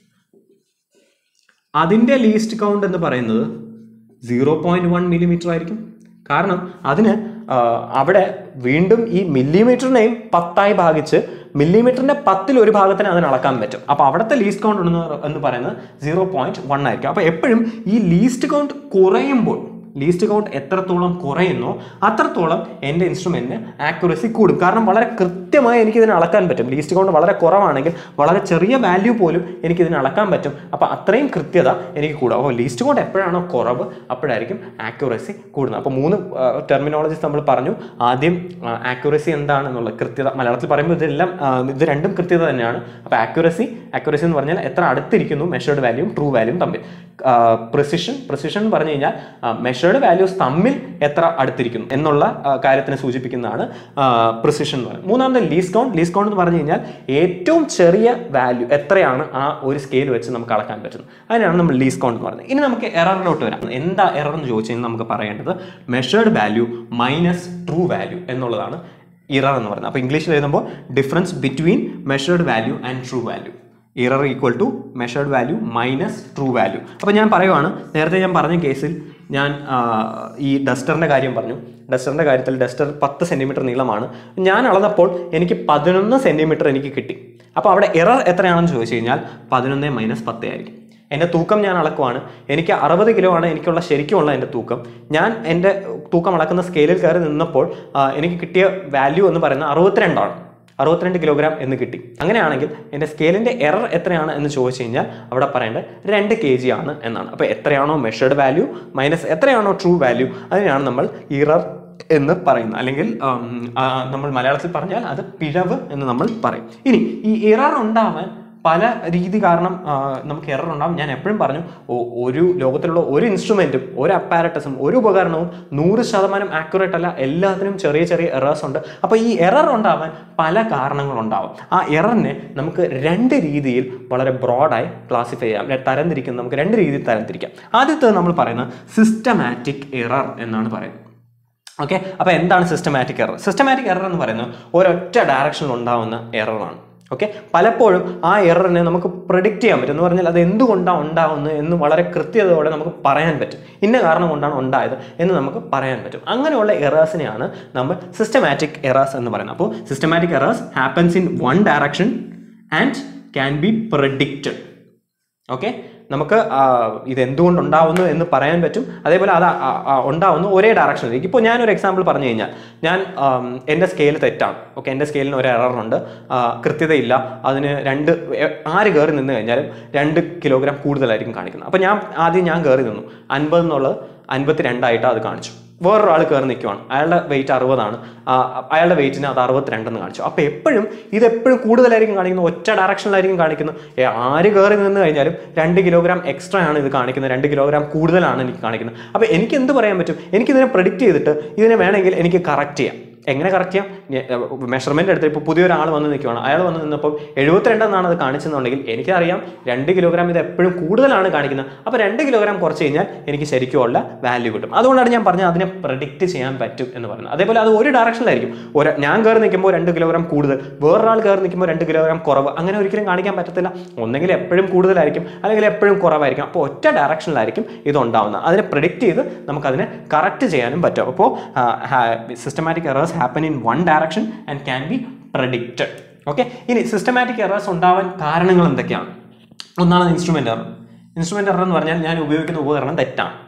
അതിൻ്റെ ലീസ്റ്റ് കൗണ്ട് എന്ന് പറയുന്നത് സീറോ പോയിന്റ് വൺ മില്ലിമീറ്റർ ആയിരിക്കും കാരണം അതിന് ആ, അവിടെ വീണ്ടും ഈ മില്ലിമീറ്ററിനെയും പത്തായി ഭാഗിച്ച് മില്ലിമീറ്ററിന്റെ പത്തിൽ ഒരു ഭാഗത്തിന് അതിന് അളക്കാൻ പറ്റും അപ്പോൾ അവിടുത്തെ ലീസ്റ്റ് കൗണ്ട് എന്ന് എന്ന് പറയുന്നത് സീറോ പോയിന്റ് വൺ ആയിരിക്കും അപ്പോൾ എപ്പോഴും ഈ ലീസ്റ്റ് കൗണ്ട് കുറയുമ്പോൾ ലീസ്റ്റ് കൗണ്ട് എത്രത്തോളം കുറയുന്നോ അത്രത്തോളം എൻ്റെ ഇൻസ്ട്രുമെൻറ്റിന് ആക്യുറസി കൂടും കാരണം വളരെ കൃത്യമായി എനിക്ക് ഇതിനെ അളക്കാൻ പറ്റും ലീസ്റ്റ് കൗണ്ട് വളരെ കുറവാണെങ്കിൽ വളരെ ചെറിയ വാല്യൂ പോലും എനിക്ക് ഇതിനെ അളക്കാൻ പറ്റും അപ്പോൾ അത്രയും കൃത്യത എനിക്ക് കൂടും അപ്പോൾ ലീസ്റ്റ് കൗണ്ട് എപ്പോഴാണോ കുറവ് അപ്പോഴായിരിക്കും ആക്യുറസി കൂടുന്നത് അപ്പോൾ മൂന്ന് ടെർമിനോളജീസ് നമ്മൾ പറഞ്ഞു ആദ്യം ആക്യുറസി എന്താണെന്നുള്ളത് കൃത്യത മലയാളത്തിൽ പറയുമ്പോൾ ഇതെല്ലാം ആ, ഇത് രണ്ടും കൃത്യത തന്നെയാണ് അപ്പോൾ ആക്യുറസി ആക്യുറസി എന്ന് പറഞ്ഞാൽ എത്ര അടുത്തിരിക്കുന്നു മെഷേർഡ് വാല്യൂം ട്രൂ വാല്യൂം തമ്മിൽ പ്രിസിഷൻ പ്രിസിഷൻ എന്ന് പറഞ്ഞു കഴിഞ്ഞാൽ മെഷേർഡ് വാല്യൂസ് തമ്മിൽ എത്ര അടുത്തിരിക്കുന്നു എന്നുള്ള ആ, കാര്യത്തിനെ സൂചിപ്പിക്കുന്നതാണ് പ്രിസിഷൻ എന്ന് പറയുന്നത് മൂന്നാമത് ലീസ് കൗണ്ട് ലീസ് കൗണ്ട് എന്ന് പറഞ്ഞു കഴിഞ്ഞാൽ ഏറ്റവും ചെറിയ വാല്യൂ എത്രയാണ് ആ ഒരു സ്കെയിൽ വെച്ച് നമുക്ക് അളക്കാൻ പറ്റുന്നത് അതിനാണ് നമ്മൾ ലീസ് കൗണ്ട് എന്ന് പറയുന്നത് ഇനി നമുക്ക് എററിലോട്ട് വരാം എന്താ എറർ എന്ന് ചോദിച്ചു കഴിഞ്ഞാൽ നമുക്ക് പറയേണ്ടത് measured value minus true value എന്നുള്ളതാണ് ഇറർ എന്ന് പറയുന്നത് അപ്പോൾ ഇംഗ്ലീഷിൽ എഴുതുമ്പോൾ difference between measured value and true value error equal to measured value minus true value അപ്പോൾ ഞാൻ പറയുവാണ് നേരത്തെ ഞാൻ പറഞ്ഞ കേസിൽ ഞാൻ ആ, ഈ ഡസ്റ്ററിൻ്റെ കാര്യം പറഞ്ഞു ഡസ്റ്ററിൻ്റെ കാര്യത്തിൽ ഡസ്റ്റർ പത്ത് സെൻറ്റിമീറ്റർ നീളമാണ് ഞാൻ അളന്നപ്പോൾ എനിക്ക് പതിനൊന്ന് സെൻറ്റിമീറ്റർ എനിക്ക് കിട്ടി അപ്പോൾ അവിടെ എറർ എത്രയാണെന്ന് ചോദിച്ചു കഴിഞ്ഞാൽ പതിനൊന്ന് മൈനസ് പത്ത് ആയിരിക്കും എൻ്റെ തൂക്കം ഞാൻ അളക്കുവാണ് എനിക്ക് അറുപത് കിലോ ആണ് എനിക്കുള്ള ശരിക്കുമുള്ള എൻ്റെ തൂക്കം ഞാൻ എൻ്റെ തൂക്കം അളക്കുന്ന സ്കെയിലിൽ കയറി നിന്നപ്പോൾ ആ, എനിക്ക് കിട്ടിയ വാല്യൂ എന്ന് പറയുന്നത് അറുപത്തിരണ്ടാണ് അറുപത്തിരണ്ട് കിലോഗ്രാം എന്ന് കിട്ടി അങ്ങനെയാണെങ്കിൽ എൻ്റെ സ്കെയിലിൻ്റെ എറർ എത്രയാണ് എന്ന് ചോദിച്ചു കഴിഞ്ഞാൽ അവിടെ പറയേണ്ടത് രണ്ട് കെ ജി ആണ് എന്നാണ് അപ്പോൾ എത്രയാണോ മെഷേർഡ് വാല്യൂ മൈനസ് എത്രയാണോ ട്രൂ വാല്യൂ അതിനാണ് നമ്മൾ ഇറർ എന്ന് പറയുന്നത് അല്ലെങ്കിൽ ഉം, ആ, നമ്മൾ മലയാളത്തിൽ പറഞ്ഞാൽ അത് പിഴവ് എന്ന് നമ്മൾ പറയും ഇനി ഈ ഇറർ ഉണ്ടാവാൻ പല രീതി കാരണം ആ, നമുക്ക് എറർ ഉണ്ടാവും ഞാൻ എപ്പോഴും പറഞ്ഞു ഒ- ഒരു ലോകത്തിലുള്ള ഒരു ഇൻസ്ട്രുമെൻറ്റും ഒരു അപ്പാരറ്റസും ഒരു ഉപകരണവും നൂറ് ശതമാനം ആക്യുറേറ്റ് അല്ല എല്ലാത്തിനും ചെറിയ ചെറിയ എറേഴ്സ് ഉണ്ട് അപ്പോൾ ഈ എറർ ഉണ്ടാവാൻ പല കാരണങ്ങളുണ്ടാവും ആ എററിനെ നമുക്ക് രണ്ട് രീതിയിൽ വളരെ ബ്രോഡായി ക്ലാസിഫൈ ചെയ്യാം ര- തരംതിരിക്കുന്ന നമുക്ക് രണ്ട് രീതിയിൽ തരംതിരിക്കാം ആദ്യത്തേത് നമ്മൾ പറയുന്നത് സിസ്റ്റമാറ്റിക് എറർ എന്നാണ് പറയുന്നത് ഓക്കെ അപ്പോൾ എന്താണ് സിസ്റ്റമാറ്റിക് എറർ സിസ്റ്റമാറ്റിക് എറർ എന്ന് പറയുന്നത് ഒരൊറ്റ ഡയറക്ഷനിൽ ഉണ്ടാവുന്ന എററാണ് ഓക്കെ പലപ്പോഴും ആ എററിനെ നമുക്ക് പ്രിഡിക്റ്റ് ചെയ്യാൻ പറ്റും എന്ന് പറഞ്ഞാൽ അത് എന്തുകൊണ്ടാണ് ഉണ്ടാവുന്നത് എന്ന് വളരെ കൃത്യതയോടെ നമുക്ക് പറയാൻ പറ്റും ഇന്ന കാരണം കൊണ്ടാണ് ഉണ്ടായത് എന്ന് നമുക്ക് പറയാൻ പറ്റും അങ്ങനെയുള്ള എറേഴ്സിനെയാണ് നമ്മൾ സിസ്റ്റമാറ്റിക് എറേഴ്സ് എന്ന് പറയുന്നത് അപ്പോൾ systematic errors happens in one direction and can be predicted okay നമുക്ക് ആ, ഇത് എന്തുകൊണ്ട് ഉണ്ടാവുന്നു എന്ന് പറയാൻ പറ്റും അതേപോലെ അത് ആ- ആ- ആ ഉണ്ടാവുന്നു ഒരേ ഡയറക്ഷനിലേക്ക് ഇപ്പോൾ ഞാനൊരു എക്സാമ്പിൾ പറഞ്ഞു കഴിഞ്ഞാൽ ഞാൻ ആം, എൻ്റെ സ്കെയിൽ തെറ്റാണ് ഓക്കെ എൻ്റെ സ്കെയിലിന് ഒരു എററുണ്ട് കൃത്യതയില്ല അതിന് രണ്ട് എ- ആര് കയറി നിന്ന് കഴിഞ്ഞാലും രണ്ട് കിലോഗ്രാം കൂടുതലായിരിക്കും കാണിക്കുന്നത് അപ്പോൾ ഞാൻ ആദ്യം ഞാൻ കയറി നിന്നു അൻപത് എന്നുള്ളത് അൻപത്തി രണ്ടായിട്ട് അത് കാണിച്ചു വേറൊരാൾ കയറി നിൽക്കുവാണ് അയാളുടെ വെയിറ്റ് അറുപതാണ് ആ, അയാളുടെ വെയിറ്റിന് അത് അറുപത്തിരണ്ടെന്ന് കാണിച്ചു അപ്പോൾ എപ്പോഴും ഇത് എപ്പോഴും കൂടുതലായിരിക്കും കാണിക്കുന്നത് ഒറ്റ ഡയറക്ഷനിലായിരിക്കും കാണിക്കുന്നത് ഏ, ആര് കയറി നിന്ന് കഴിഞ്ഞാലും രണ്ട് കിലോഗ്രാം എക്സ്ട്രാ ആണ് ഇത് കാണിക്കുന്നത് രണ്ട് കിലോഗ്രാം കൂടുതലാണ് എനിക്ക് കാണിക്കുന്നത് അപ്പോൾ എനിക്ക് എന്ത് പറയാൻ പറ്റും എനിക്കിതിനെ പ്രഡിക്റ്റ് ചെയ്തിട്ട് ഇതിനെ വേണമെങ്കിൽ എനിക്ക് കറക്റ്റ് ചെയ്യാം എങ്ങനെ കറക്റ്റ് ചെയ്യാം മെഷർമെന്റ് എടുത്ത് ഇപ്പോൾ പുതിയൊരാൾ വന്ന് നിൽക്കുവാണ് അയാൾ വന്ന് നിന്നപ്പോൾ എഴുപത്തിരണ്ട് എന്നാണ് അത് കാണിച്ചെന്നുണ്ടെങ്കിൽ എനിക്കറിയാം രണ്ട് കിലോഗ്രാം ഇത് എപ്പോഴും കൂടുതലാണ് കാണിക്കുന്നത് അപ്പോൾ രണ്ട് കിലോഗ്രാം കുറച്ച് കഴിഞ്ഞാൽ എനിക്ക് ശരിക്കുമുള്ള വാല്യൂ കിട്ടും അതുകൊണ്ടാണ് ഞാൻ പറഞ്ഞത് അതിനെ പ്രഡിക്റ്റ് ചെയ്യാൻ പറ്റും എന്ന് പറയുന്നത് അതേപോലെ അത് ഒരു ഡയറക്ഷനിലായിരിക്കും ഒരു ഞാൻ കയറി നിൽക്കുമ്പോൾ രണ്ട് കിലോഗ്രാം കൂടുതൽ വേറൊരാൾ കയറി നിൽക്കുമ്പോൾ രണ്ട് കിലോഗ്രാം കുറവ് അങ്ങനെ ഒരിക്കലും കാണിക്കാൻ പറ്റത്തില്ല ഒന്നെങ്കിൽ എപ്പോഴും കൂടുതലായിരിക്കും അല്ലെങ്കിൽ എപ്പോഴും കുറവായിരിക്കും അപ്പോൾ ഒറ്റ ഡയറക്ഷനിലായിരിക്കും ഇത് ഉണ്ടാവുന്നത് അതിനെ പ്രിഡിക്റ്റ് ചെയ്ത് നമുക്കതിനെ കറക്റ്റ് ചെയ്യാനും പറ്റും അപ്പോൾ systematic errors happen in one direction and can be predicted okay ഇനി സിസ്റ്റമാറ്റിക് എറേഴ്സ് ഉണ്ടാവാൻ കാരണങ്ങൾ എന്തൊക്കെയാണ് ഒന്നാണ് ഇൻസ്ട്രുമെൻ്റ് എറർ ഇൻസ്ട്രുമെൻ്റ് എറർ എന്ന് പറഞ്ഞാൽ ഞാൻ ഉപയോഗിക്കുന്ന ഉപകരണം തെറ്റാണ്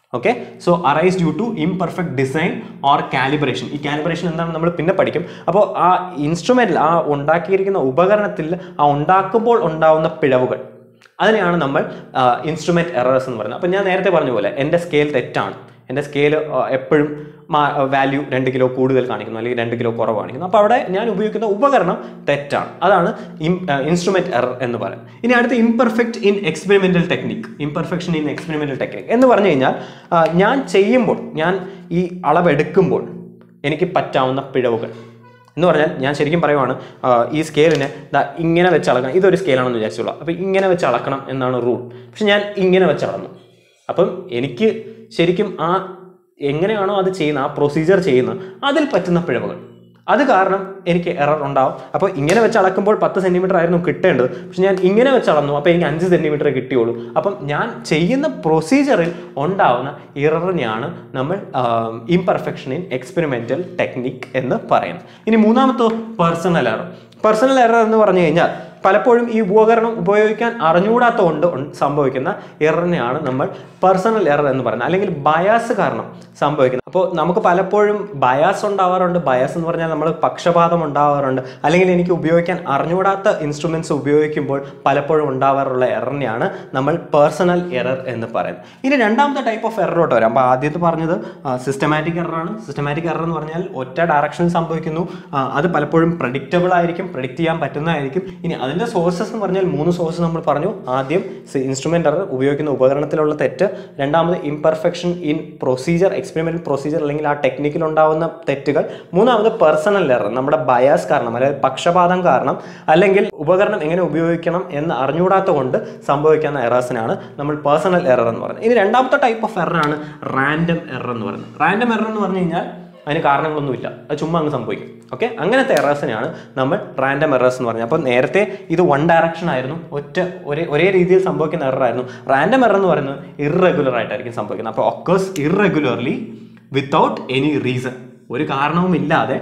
okay so arise due to imperfect design or calibration ഈ കാലിബ്രേഷൻ എന്താണ് നമ്മൾ പിന്നെ പഠിക്കും അപ്പോൾ ആ ഇൻസ്ട്രുമെന്റിൽ ആ ഉണ്ടാക്കിയിരിക്കുന്ന ഉപകരണത്തിൽ ആ ഉണ്ടാക്കുമ്പോൾ ഉണ്ടാവുന്ന പിഴവുകൾ അതിനെയാണ് നമ്മൾ ഇൻസ്ട്രുമെന്റ് എറേഴ്സ് എന്ന് പറയുന്നത് അപ്പോൾ ഞാൻ നേരത്തെ പറഞ്ഞ പോലെ എൻ്റെ സ്കെയിൽ തെറ്റാണ് എൻ്റെ സ്കെയിൽ എപ്പോഴും വാല്യൂ രണ്ട് കിലോ കൂടുതൽ കാണിക്കുന്നു അല്ലെങ്കിൽ രണ്ട് കിലോ കുറവ് കാണിക്കുന്നു അപ്പോൾ അവിടെ ഞാൻ ഉപയോഗിക്കുന്ന ഉപകരണം തെറ്റാണ് അതാണ് ഇൻസ്ട്രുമെന്റ് എറർ എന്ന് പറയുന്നത് ഇനി അടുത്ത imperfect in experimental technique imperfection in experimental technique എന്ന് പറഞ്ഞു കഴിഞ്ഞാൽ ആ, ഞാൻ ചെയ്യുമ്പോൾ ഞാൻ ഈ അളവെടുക്കുമ്പോൾ എനിക്ക് പറ്റാവുന്ന പിഴവുകൾ എന്ന് പറഞ്ഞാൽ ഞാൻ ശരിക്കും പറയുവാണ് ആ, ഈ സ്കെയിലിനെ ദാ ഇങ്ങനെ വെച്ച് അളക്കണം ഇതൊരു സ്കെയിലാണെന്ന് വിചാരിച്ചോളൂ അപ്പോൾ ഇങ്ങനെ വെച്ച് അളക്കണം എന്നാണ് റൂൾ പക്ഷെ ഞാൻ ഇങ്ങനെ വെച്ച് അളന്നു അപ്പം എനിക്ക് ശരിക്കും ആ എങ്ങനെയാണോ അത് ചെയ്യുന്നത് ആ പ്രൊസീജിയർ ചെയ്യുന്നത് അതിൽ പറ്റുന്ന പിഴവുകൾ അത് കാരണം എനിക്ക് എറർ ഉണ്ടാവും അപ്പോൾ ഇങ്ങനെ വെച്ച് അളക്കുമ്പോൾ പത്ത് സെൻറ്റിമീറ്റർ ആയിരുന്നു കിട്ടേണ്ടത് പക്ഷെ ഞാൻ ഇങ്ങനെ വെച്ച് അളന്നു അപ്പോൾ എനിക്ക് അഞ്ച് സെൻറ്റിമീറ്റർ കിട്ടിയുള്ളൂ അപ്പം ഞാൻ ചെയ്യുന്ന പ്രൊസീജിയറിൽ ഉണ്ടാവുന്ന ഇററിനെയാണ് നമ്മൾ ഇംപെർഫെക്ഷൻ ഇൻ എക്സ്പെരിമെൻ്റൽ ടെക്നിക് എന്ന് പറയുന്നത് ഇനി മൂന്നാമത്തോ പേഴ്സണൽ എറർ പേഴ്സണൽ എറർ എന്ന് പറഞ്ഞു കഴിഞ്ഞാൽ പലപ്പോഴും ഈ ഉപകരണം ഉപയോഗിക്കാൻ അറിഞ്ഞുകൂടാത്ത കൊണ്ട് ഉൺ- സംഭവിക്കുന്ന എററിനെയാണ് നമ്മൾ പേഴ്സണൽ എറർ എന്ന് പറയുന്നത് അല്ലെങ്കിൽ ബയാസ് കാരണം സംഭവിക്കുന്നത് അപ്പോൾ നമുക്ക് പലപ്പോഴും ബയാസ് ഉണ്ടാവാറുണ്ട് ബയാസ് എന്ന് പറഞ്ഞാൽ നമ്മൾ പക്ഷപാതം ഉണ്ടാവാറുണ്ട് അല്ലെങ്കിൽ എനിക്ക് ഉപയോഗിക്കാൻ അറിഞ്ഞുകൂടാത്ത ഇൻസ്ട്രുമെന്റ്സ് ഉപയോഗിക്കുമ്പോൾ പലപ്പോഴും ഉണ്ടാവാറുള്ള എററിനെയാണ് നമ്മൾ പേഴ്സണൽ എറർ എന്ന് പറയുന്നത് ഇനി രണ്ടാമത്തെ ടൈപ്പ് ഓഫ് എററോട്ട് വരാം അപ്പോൾ ആദ്യത്തെ പറഞ്ഞത് സിസ്റ്റമാറ്റിക് എററാണ് സിസ്റ്റമാറ്റിക് എറർ എന്ന് പറഞ്ഞാൽ ഒറ്റ ഡയറക്ഷനിൽ സംഭവിക്കുന്നു ആ, അത് പലപ്പോഴും പ്രഡിക്റ്റബിൾ ആയിരിക്കും പ്രഡിക്റ്റ് ചെയ്യാൻ പറ്റുന്നതായിരിക്കും ഇനി അതിൻ്റെ സോഴ്സസ് എന്ന് പറഞ്ഞാൽ മൂന്ന് സോഴ്സ് നമ്മൾ പറഞ്ഞു ആദ്യം ഇൻസ്ട്രുമെൻ്റ് എറർ ഉപയോഗിക്കുന്ന ഉപകരണത്തിലുള്ള തെറ്റ് രണ്ടാമത് imperfection in procedure experimental procedure അല്ലെങ്കിൽ ആ ടെക്നിക്കിൽ ഉണ്ടാവുന്ന തെറ്റുകൾ മൂന്നാമത് പേഴ്സണൽ എറർ നമ്മുടെ ബയാസ് കാരണം അല്ലെങ്കിൽ പക്ഷപാതം കാരണം അല്ലെങ്കിൽ ഉപകരണം എങ്ങനെ ഉപയോഗിക്കണം എന്ന് അറിഞ്ഞുകൂടാത്ത കൊണ്ട് സംഭവിക്കുന്ന എറേഴ്സിനാണ് നമ്മൾ പേഴ്സണൽ എറർ എന്ന് പറയുന്നത് ഇനി രണ്ടാമത്തെ ടൈപ്പ് ഓഫ് എററാണ് റാൻഡം എറർ എന്ന് പറയുന്നത് റാൻഡം എറർ എന്ന് പറഞ്ഞു കഴിഞ്ഞാൽ അതിന് കാരണങ്ങളൊന്നുമില്ല അത് ചുമ്മാ അങ്ങ് സംഭവിക്കും ഓക്കെ അങ്ങനത്തെ എറേഴ്സിനെയാണ് നമ്മൾ റാൻഡം എറേഴ്സ് എന്ന് പറഞ്ഞത് അപ്പോൾ നേരത്തെ ഇത് വൺ ഡയറക്ഷൻ ആയിരുന്നു ഒറ്റ ഒരേ ഒരേ രീതിയിൽ സംഭവിക്കുന്ന എറർ ആയിരുന്നു റാൻഡം എറർ എന്ന് പറയുന്നത് ഇറഗുലർ ആയിട്ടായിരിക്കും സംഭവിക്കുന്നത് അപ്പോൾ occurs irregularly without any reason ഒരു കാരണവും ഇല്ലാതെ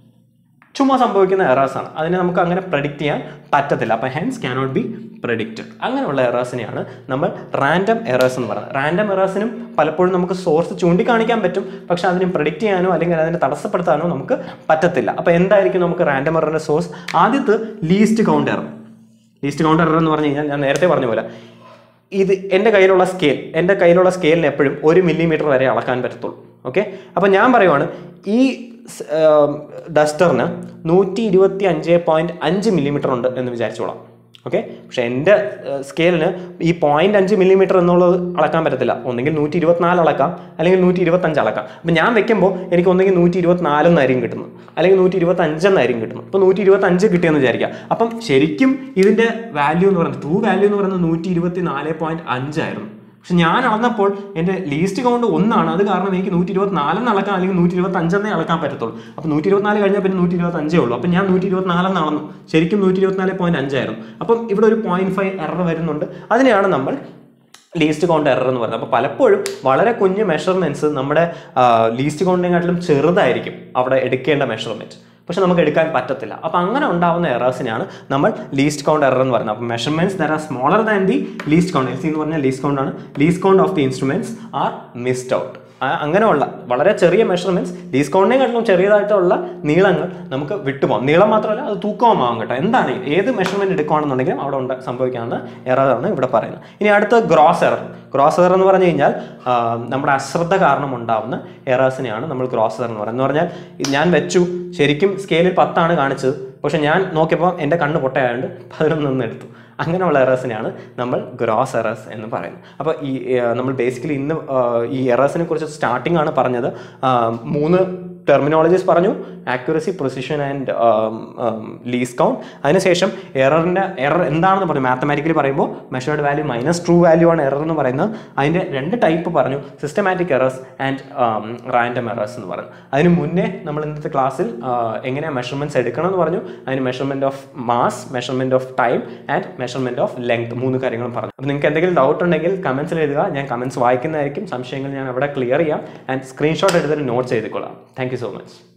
ചുമ്മാ സംഭവിക്കുന്ന എറേഴ്സ് ആണ് അതിനെ നമുക്ക് അങ്ങനെ പ്രഡിക്റ്റ് ചെയ്യാൻ പറ്റത്തില്ല അപ്പോൾ ഹെൻസ് ക്യാനോട്ട് ബി പ്രഡിക്റ്റഡ് അങ്ങനെയുള്ള എറേഴ്സിനെയാണ് നമ്മൾ റാൻഡം എറേഴ്സ് എന്ന് പറയുന്നത് റാൻഡം എറേഴ്സിനും പലപ്പോഴും നമുക്ക് സോഴ്സ് ചൂണ്ടിക്കാണിക്കാൻ പറ്റും പക്ഷെ അതിനെ പ്രഡിക്റ്റ് ചെയ്യാനോ അല്ലെങ്കിൽ അതിനെ തടസ്സപ്പെടുത്താനോ നമുക്ക് പറ്റത്തില്ല അപ്പോൾ എന്തായിരിക്കും നമുക്ക് റാൻഡം എററിൻ്റെ സോഴ്സ് ആദ്യത്തെ least count error least count error എന്ന് പറഞ്ഞു കഴിഞ്ഞാൽ ഞാൻ നേരത്തെ പറഞ്ഞ പോലെ ഇത് എൻ്റെ കയ്യിലുള്ള സ്കെയിൽ എൻ്റെ കയ്യിലുള്ള സ്കെയിലിന് എപ്പോഴും ഒരു മില്ലിമീറ്റർ വരെ അളക്കാൻ പറ്റത്തുള്ളൂ ഓക്കെ അപ്പോൾ ഞാൻ പറയുവാണ് ഈ ഡസ്റ്ററിന് നൂറ്റി ഇരുപത്തി അഞ്ച് പോയിൻറ്റ് അഞ്ച് മില്ലിമീറ്റർ ഉണ്ട് എന്ന് വിചാരിച്ചോളാം ഓക്കെ പക്ഷേ എൻ്റെ സ്കെയിലിന് ഈ പോയിന്റ് അഞ്ച് മില്ലിമീറ്റർ എന്നുള്ളത് അളക്കാൻ പറ്റത്തില്ല ഒന്നെങ്കിൽ നൂറ്റി ഇരുപത്തിനാല് അളക്കാം അല്ലെങ്കിൽ നൂറ്റി ഇരുപത്തഞ്ച് അളക്കാം അപ്പം ഞാൻ വെക്കുമ്പോൾ എനിക്ക് ഒന്നെങ്കിൽ നൂറ്റി ഇരുപത്തിനാലെന്നായിരിക്കും കിട്ടുന്നത് അല്ലെങ്കിൽ നൂറ്റി ഇരുപത്തഞ്ചെന്നായിരിക്കും കിട്ടുന്നത് അപ്പോൾ നൂറ്റി ഇരുപത്തഞ്ച് കിട്ടിയെന്ന് വിചാരിക്കാം അപ്പം ശരിക്കും ഇതിൻ്റെ വാല്യൂ എന്ന് പറയുന്നത് ട്രൂ വാല്യൂ എന്ന് പറയുന്നത് നൂറ്റി ഇരുപത്തി നാല് പോയിന്റ് അഞ്ചായിരുന്നു പക്ഷെ ഞാൻ അളന്നപ്പോൾ എൻ്റെ ലീസ്റ്റ് കൗണ്ട് ഒന്നാണ് അത് കാരണം എനിക്ക് നൂറ്റി ഇരുപത്തിനാലെന്ന് അളക്കാം അല്ലെങ്കിൽ നൂറ്റി ഇരുപത്തി അഞ്ചെന്നേ അളക്കാൻ പറ്റത്തുള്ളൂ അപ്പോൾ നൂറ്റി ഇരുപത്തിനാല് കഴിഞ്ഞാൽ പിന്നെ നൂറ്റി ഇരുപത്തി അഞ്ചേ ഉള്ളൂ അപ്പം ഞാൻ നൂറ്റി ഇരുപത്തിനാലെന്ന് അളന്നു ശരിക്കും നൂറ്റി ഇരുപത്തിനാല് പോയിന്റ് അഞ്ചായിരുന്നു അപ്പം ഇവിടെ ഒരു പോയിന്റ് ഫൈവ് എറർ വരുന്നുണ്ട് അതിനെയാണ് നമ്മൾ ലീസ്റ്റ് കൗണ്ട് എറർ എന്ന് പറയുന്നത് അപ്പോൾ പലപ്പോഴും വളരെ കുഞ്ഞ് മെഷർമെൻറ്റ്സ് നമ്മുടെ ലീസ്റ്റ് കൗണ്ടിനെക്കാട്ടിലും ചെറുതായിരിക്കും അവിടെ എടുക്കേണ്ട മെഷർമെൻറ്റ് പക്ഷെ നമുക്ക് എടുക്കാൻ പറ്റത്തില്ല അപ്പോൾ അങ്ങനെ ഉണ്ടാവുന്ന എറേഴ്സിനെയാണ് നമ്മൾ ലീസ്റ്റ് കൗണ്ട് എറർ എന്ന് പറയുന്നത് അപ്പോൾ measurements there are smaller than the least count L C എന്ന് പറഞ്ഞാൽ ലീസ്റ്റ് കൗണ്ട് ആണ് least count of the instruments are missed out അങ്ങനെയുള്ള വളരെ ചെറിയ മെഷർമെൻറ്റ്സ് ഡിസ്കൗണ്ടിനെക്കാട്ടിലും ചെറിയതായിട്ടുള്ള നീളങ്ങൾ നമുക്ക് വിട്ടുപോകാം നീളം മാത്രമല്ല അത് തൂക്കവുമാകും കേട്ടോ എന്താണ് ഏത് മെഷർമെൻറ്റ് എടുക്കുകയാണെന്നുണ്ടെങ്കിലും അവിടെ ഉണ്ട് സംഭവിക്കാവുന്ന എററാണ് ഇവിടെ പറയുന്നത് ഇനി അടുത്ത ഗ്രോസ് എറർ ഗ്രോസ് എറർ എന്ന് പറഞ്ഞു കഴിഞ്ഞാൽ ആ, നമ്മുടെ അശ്രദ്ധ കാരണം ഉണ്ടാവുന്ന എറേഴ്സിനെയാണ് നമ്മൾ ഗ്രോസ് എറർ എന്ന് പറയുന്നത് എന്ന് പറഞ്ഞാൽ ഇത് ഞാൻ വെച്ചു ശരിക്കും സ്കെയിലിൽ പത്താണ് കാണിച്ചത് പക്ഷെ ഞാൻ നോക്കിയപ്പോൾ എൻ്റെ കണ്ണ് പൊട്ടയായതുകൊണ്ട് പതിനൊന്ന് എടുത്തു അങ്ങനെയുള്ള എറേഴ്സിനെയാണ് നമ്മൾ ഗ്രോസ് എറേഴ്സ് എന്ന് പറയുന്നത് അപ്പോൾ ഈ ഏർ, നമ്മൾ ബേസിക്കലി ഇന്ന് ആ, ഈ എറേഴ്സിനെ കുറിച്ച് സ്റ്റാർട്ടിംഗ് ആണ് പറഞ്ഞത് ആ, മൂന്ന് ടെർമിനോളജീസ് പറഞ്ഞു accuracy precision and least count അതിനുശേഷം എററിൻ്റെ എറർ എന്താണെന്ന് പറഞ്ഞു മാത്തമാറ്റിക്കലി പറയുമ്പോൾ measured value minus true value ആണ് എറർ എന്ന് പറയുന്നത് അതിൻ്റെ രണ്ട് ടൈപ്പ് പറഞ്ഞു systematic errors and random errors എന്ന് പറഞ്ഞു അതിന് മുന്നേ നമ്മൾ ഇന്നത്തെ ക്ലാസ്സിൽ എങ്ങനെ മെഷർമെൻറ്റ്സ് എടുക്കണം എന്ന് പറഞ്ഞു അതിന് measurement of mass measurement of time and measurement of length മൂന്ന് കാര്യങ്ങളും പറഞ്ഞു അപ്പോൾ നിങ്ങൾക്ക് എന്തെങ്കിലും ഡൗട്ട് ഉണ്ടെങ്കിൽ കമൻസിൽ എഴുതുക ഞാൻ കമൻസ് വായിക്കുന്നതായിരിക്കും സംശയങ്ങൾ ഞാൻ അവിടെ ക്ലിയർ ചെയ്യാം ആൻഡ് സ്ക്രീൻഷോട്ട് എടുത്തിട്ട് നോട്ട് ചെയ്തുകൊള്ളാം താങ്ക് യു സോ മച്ച്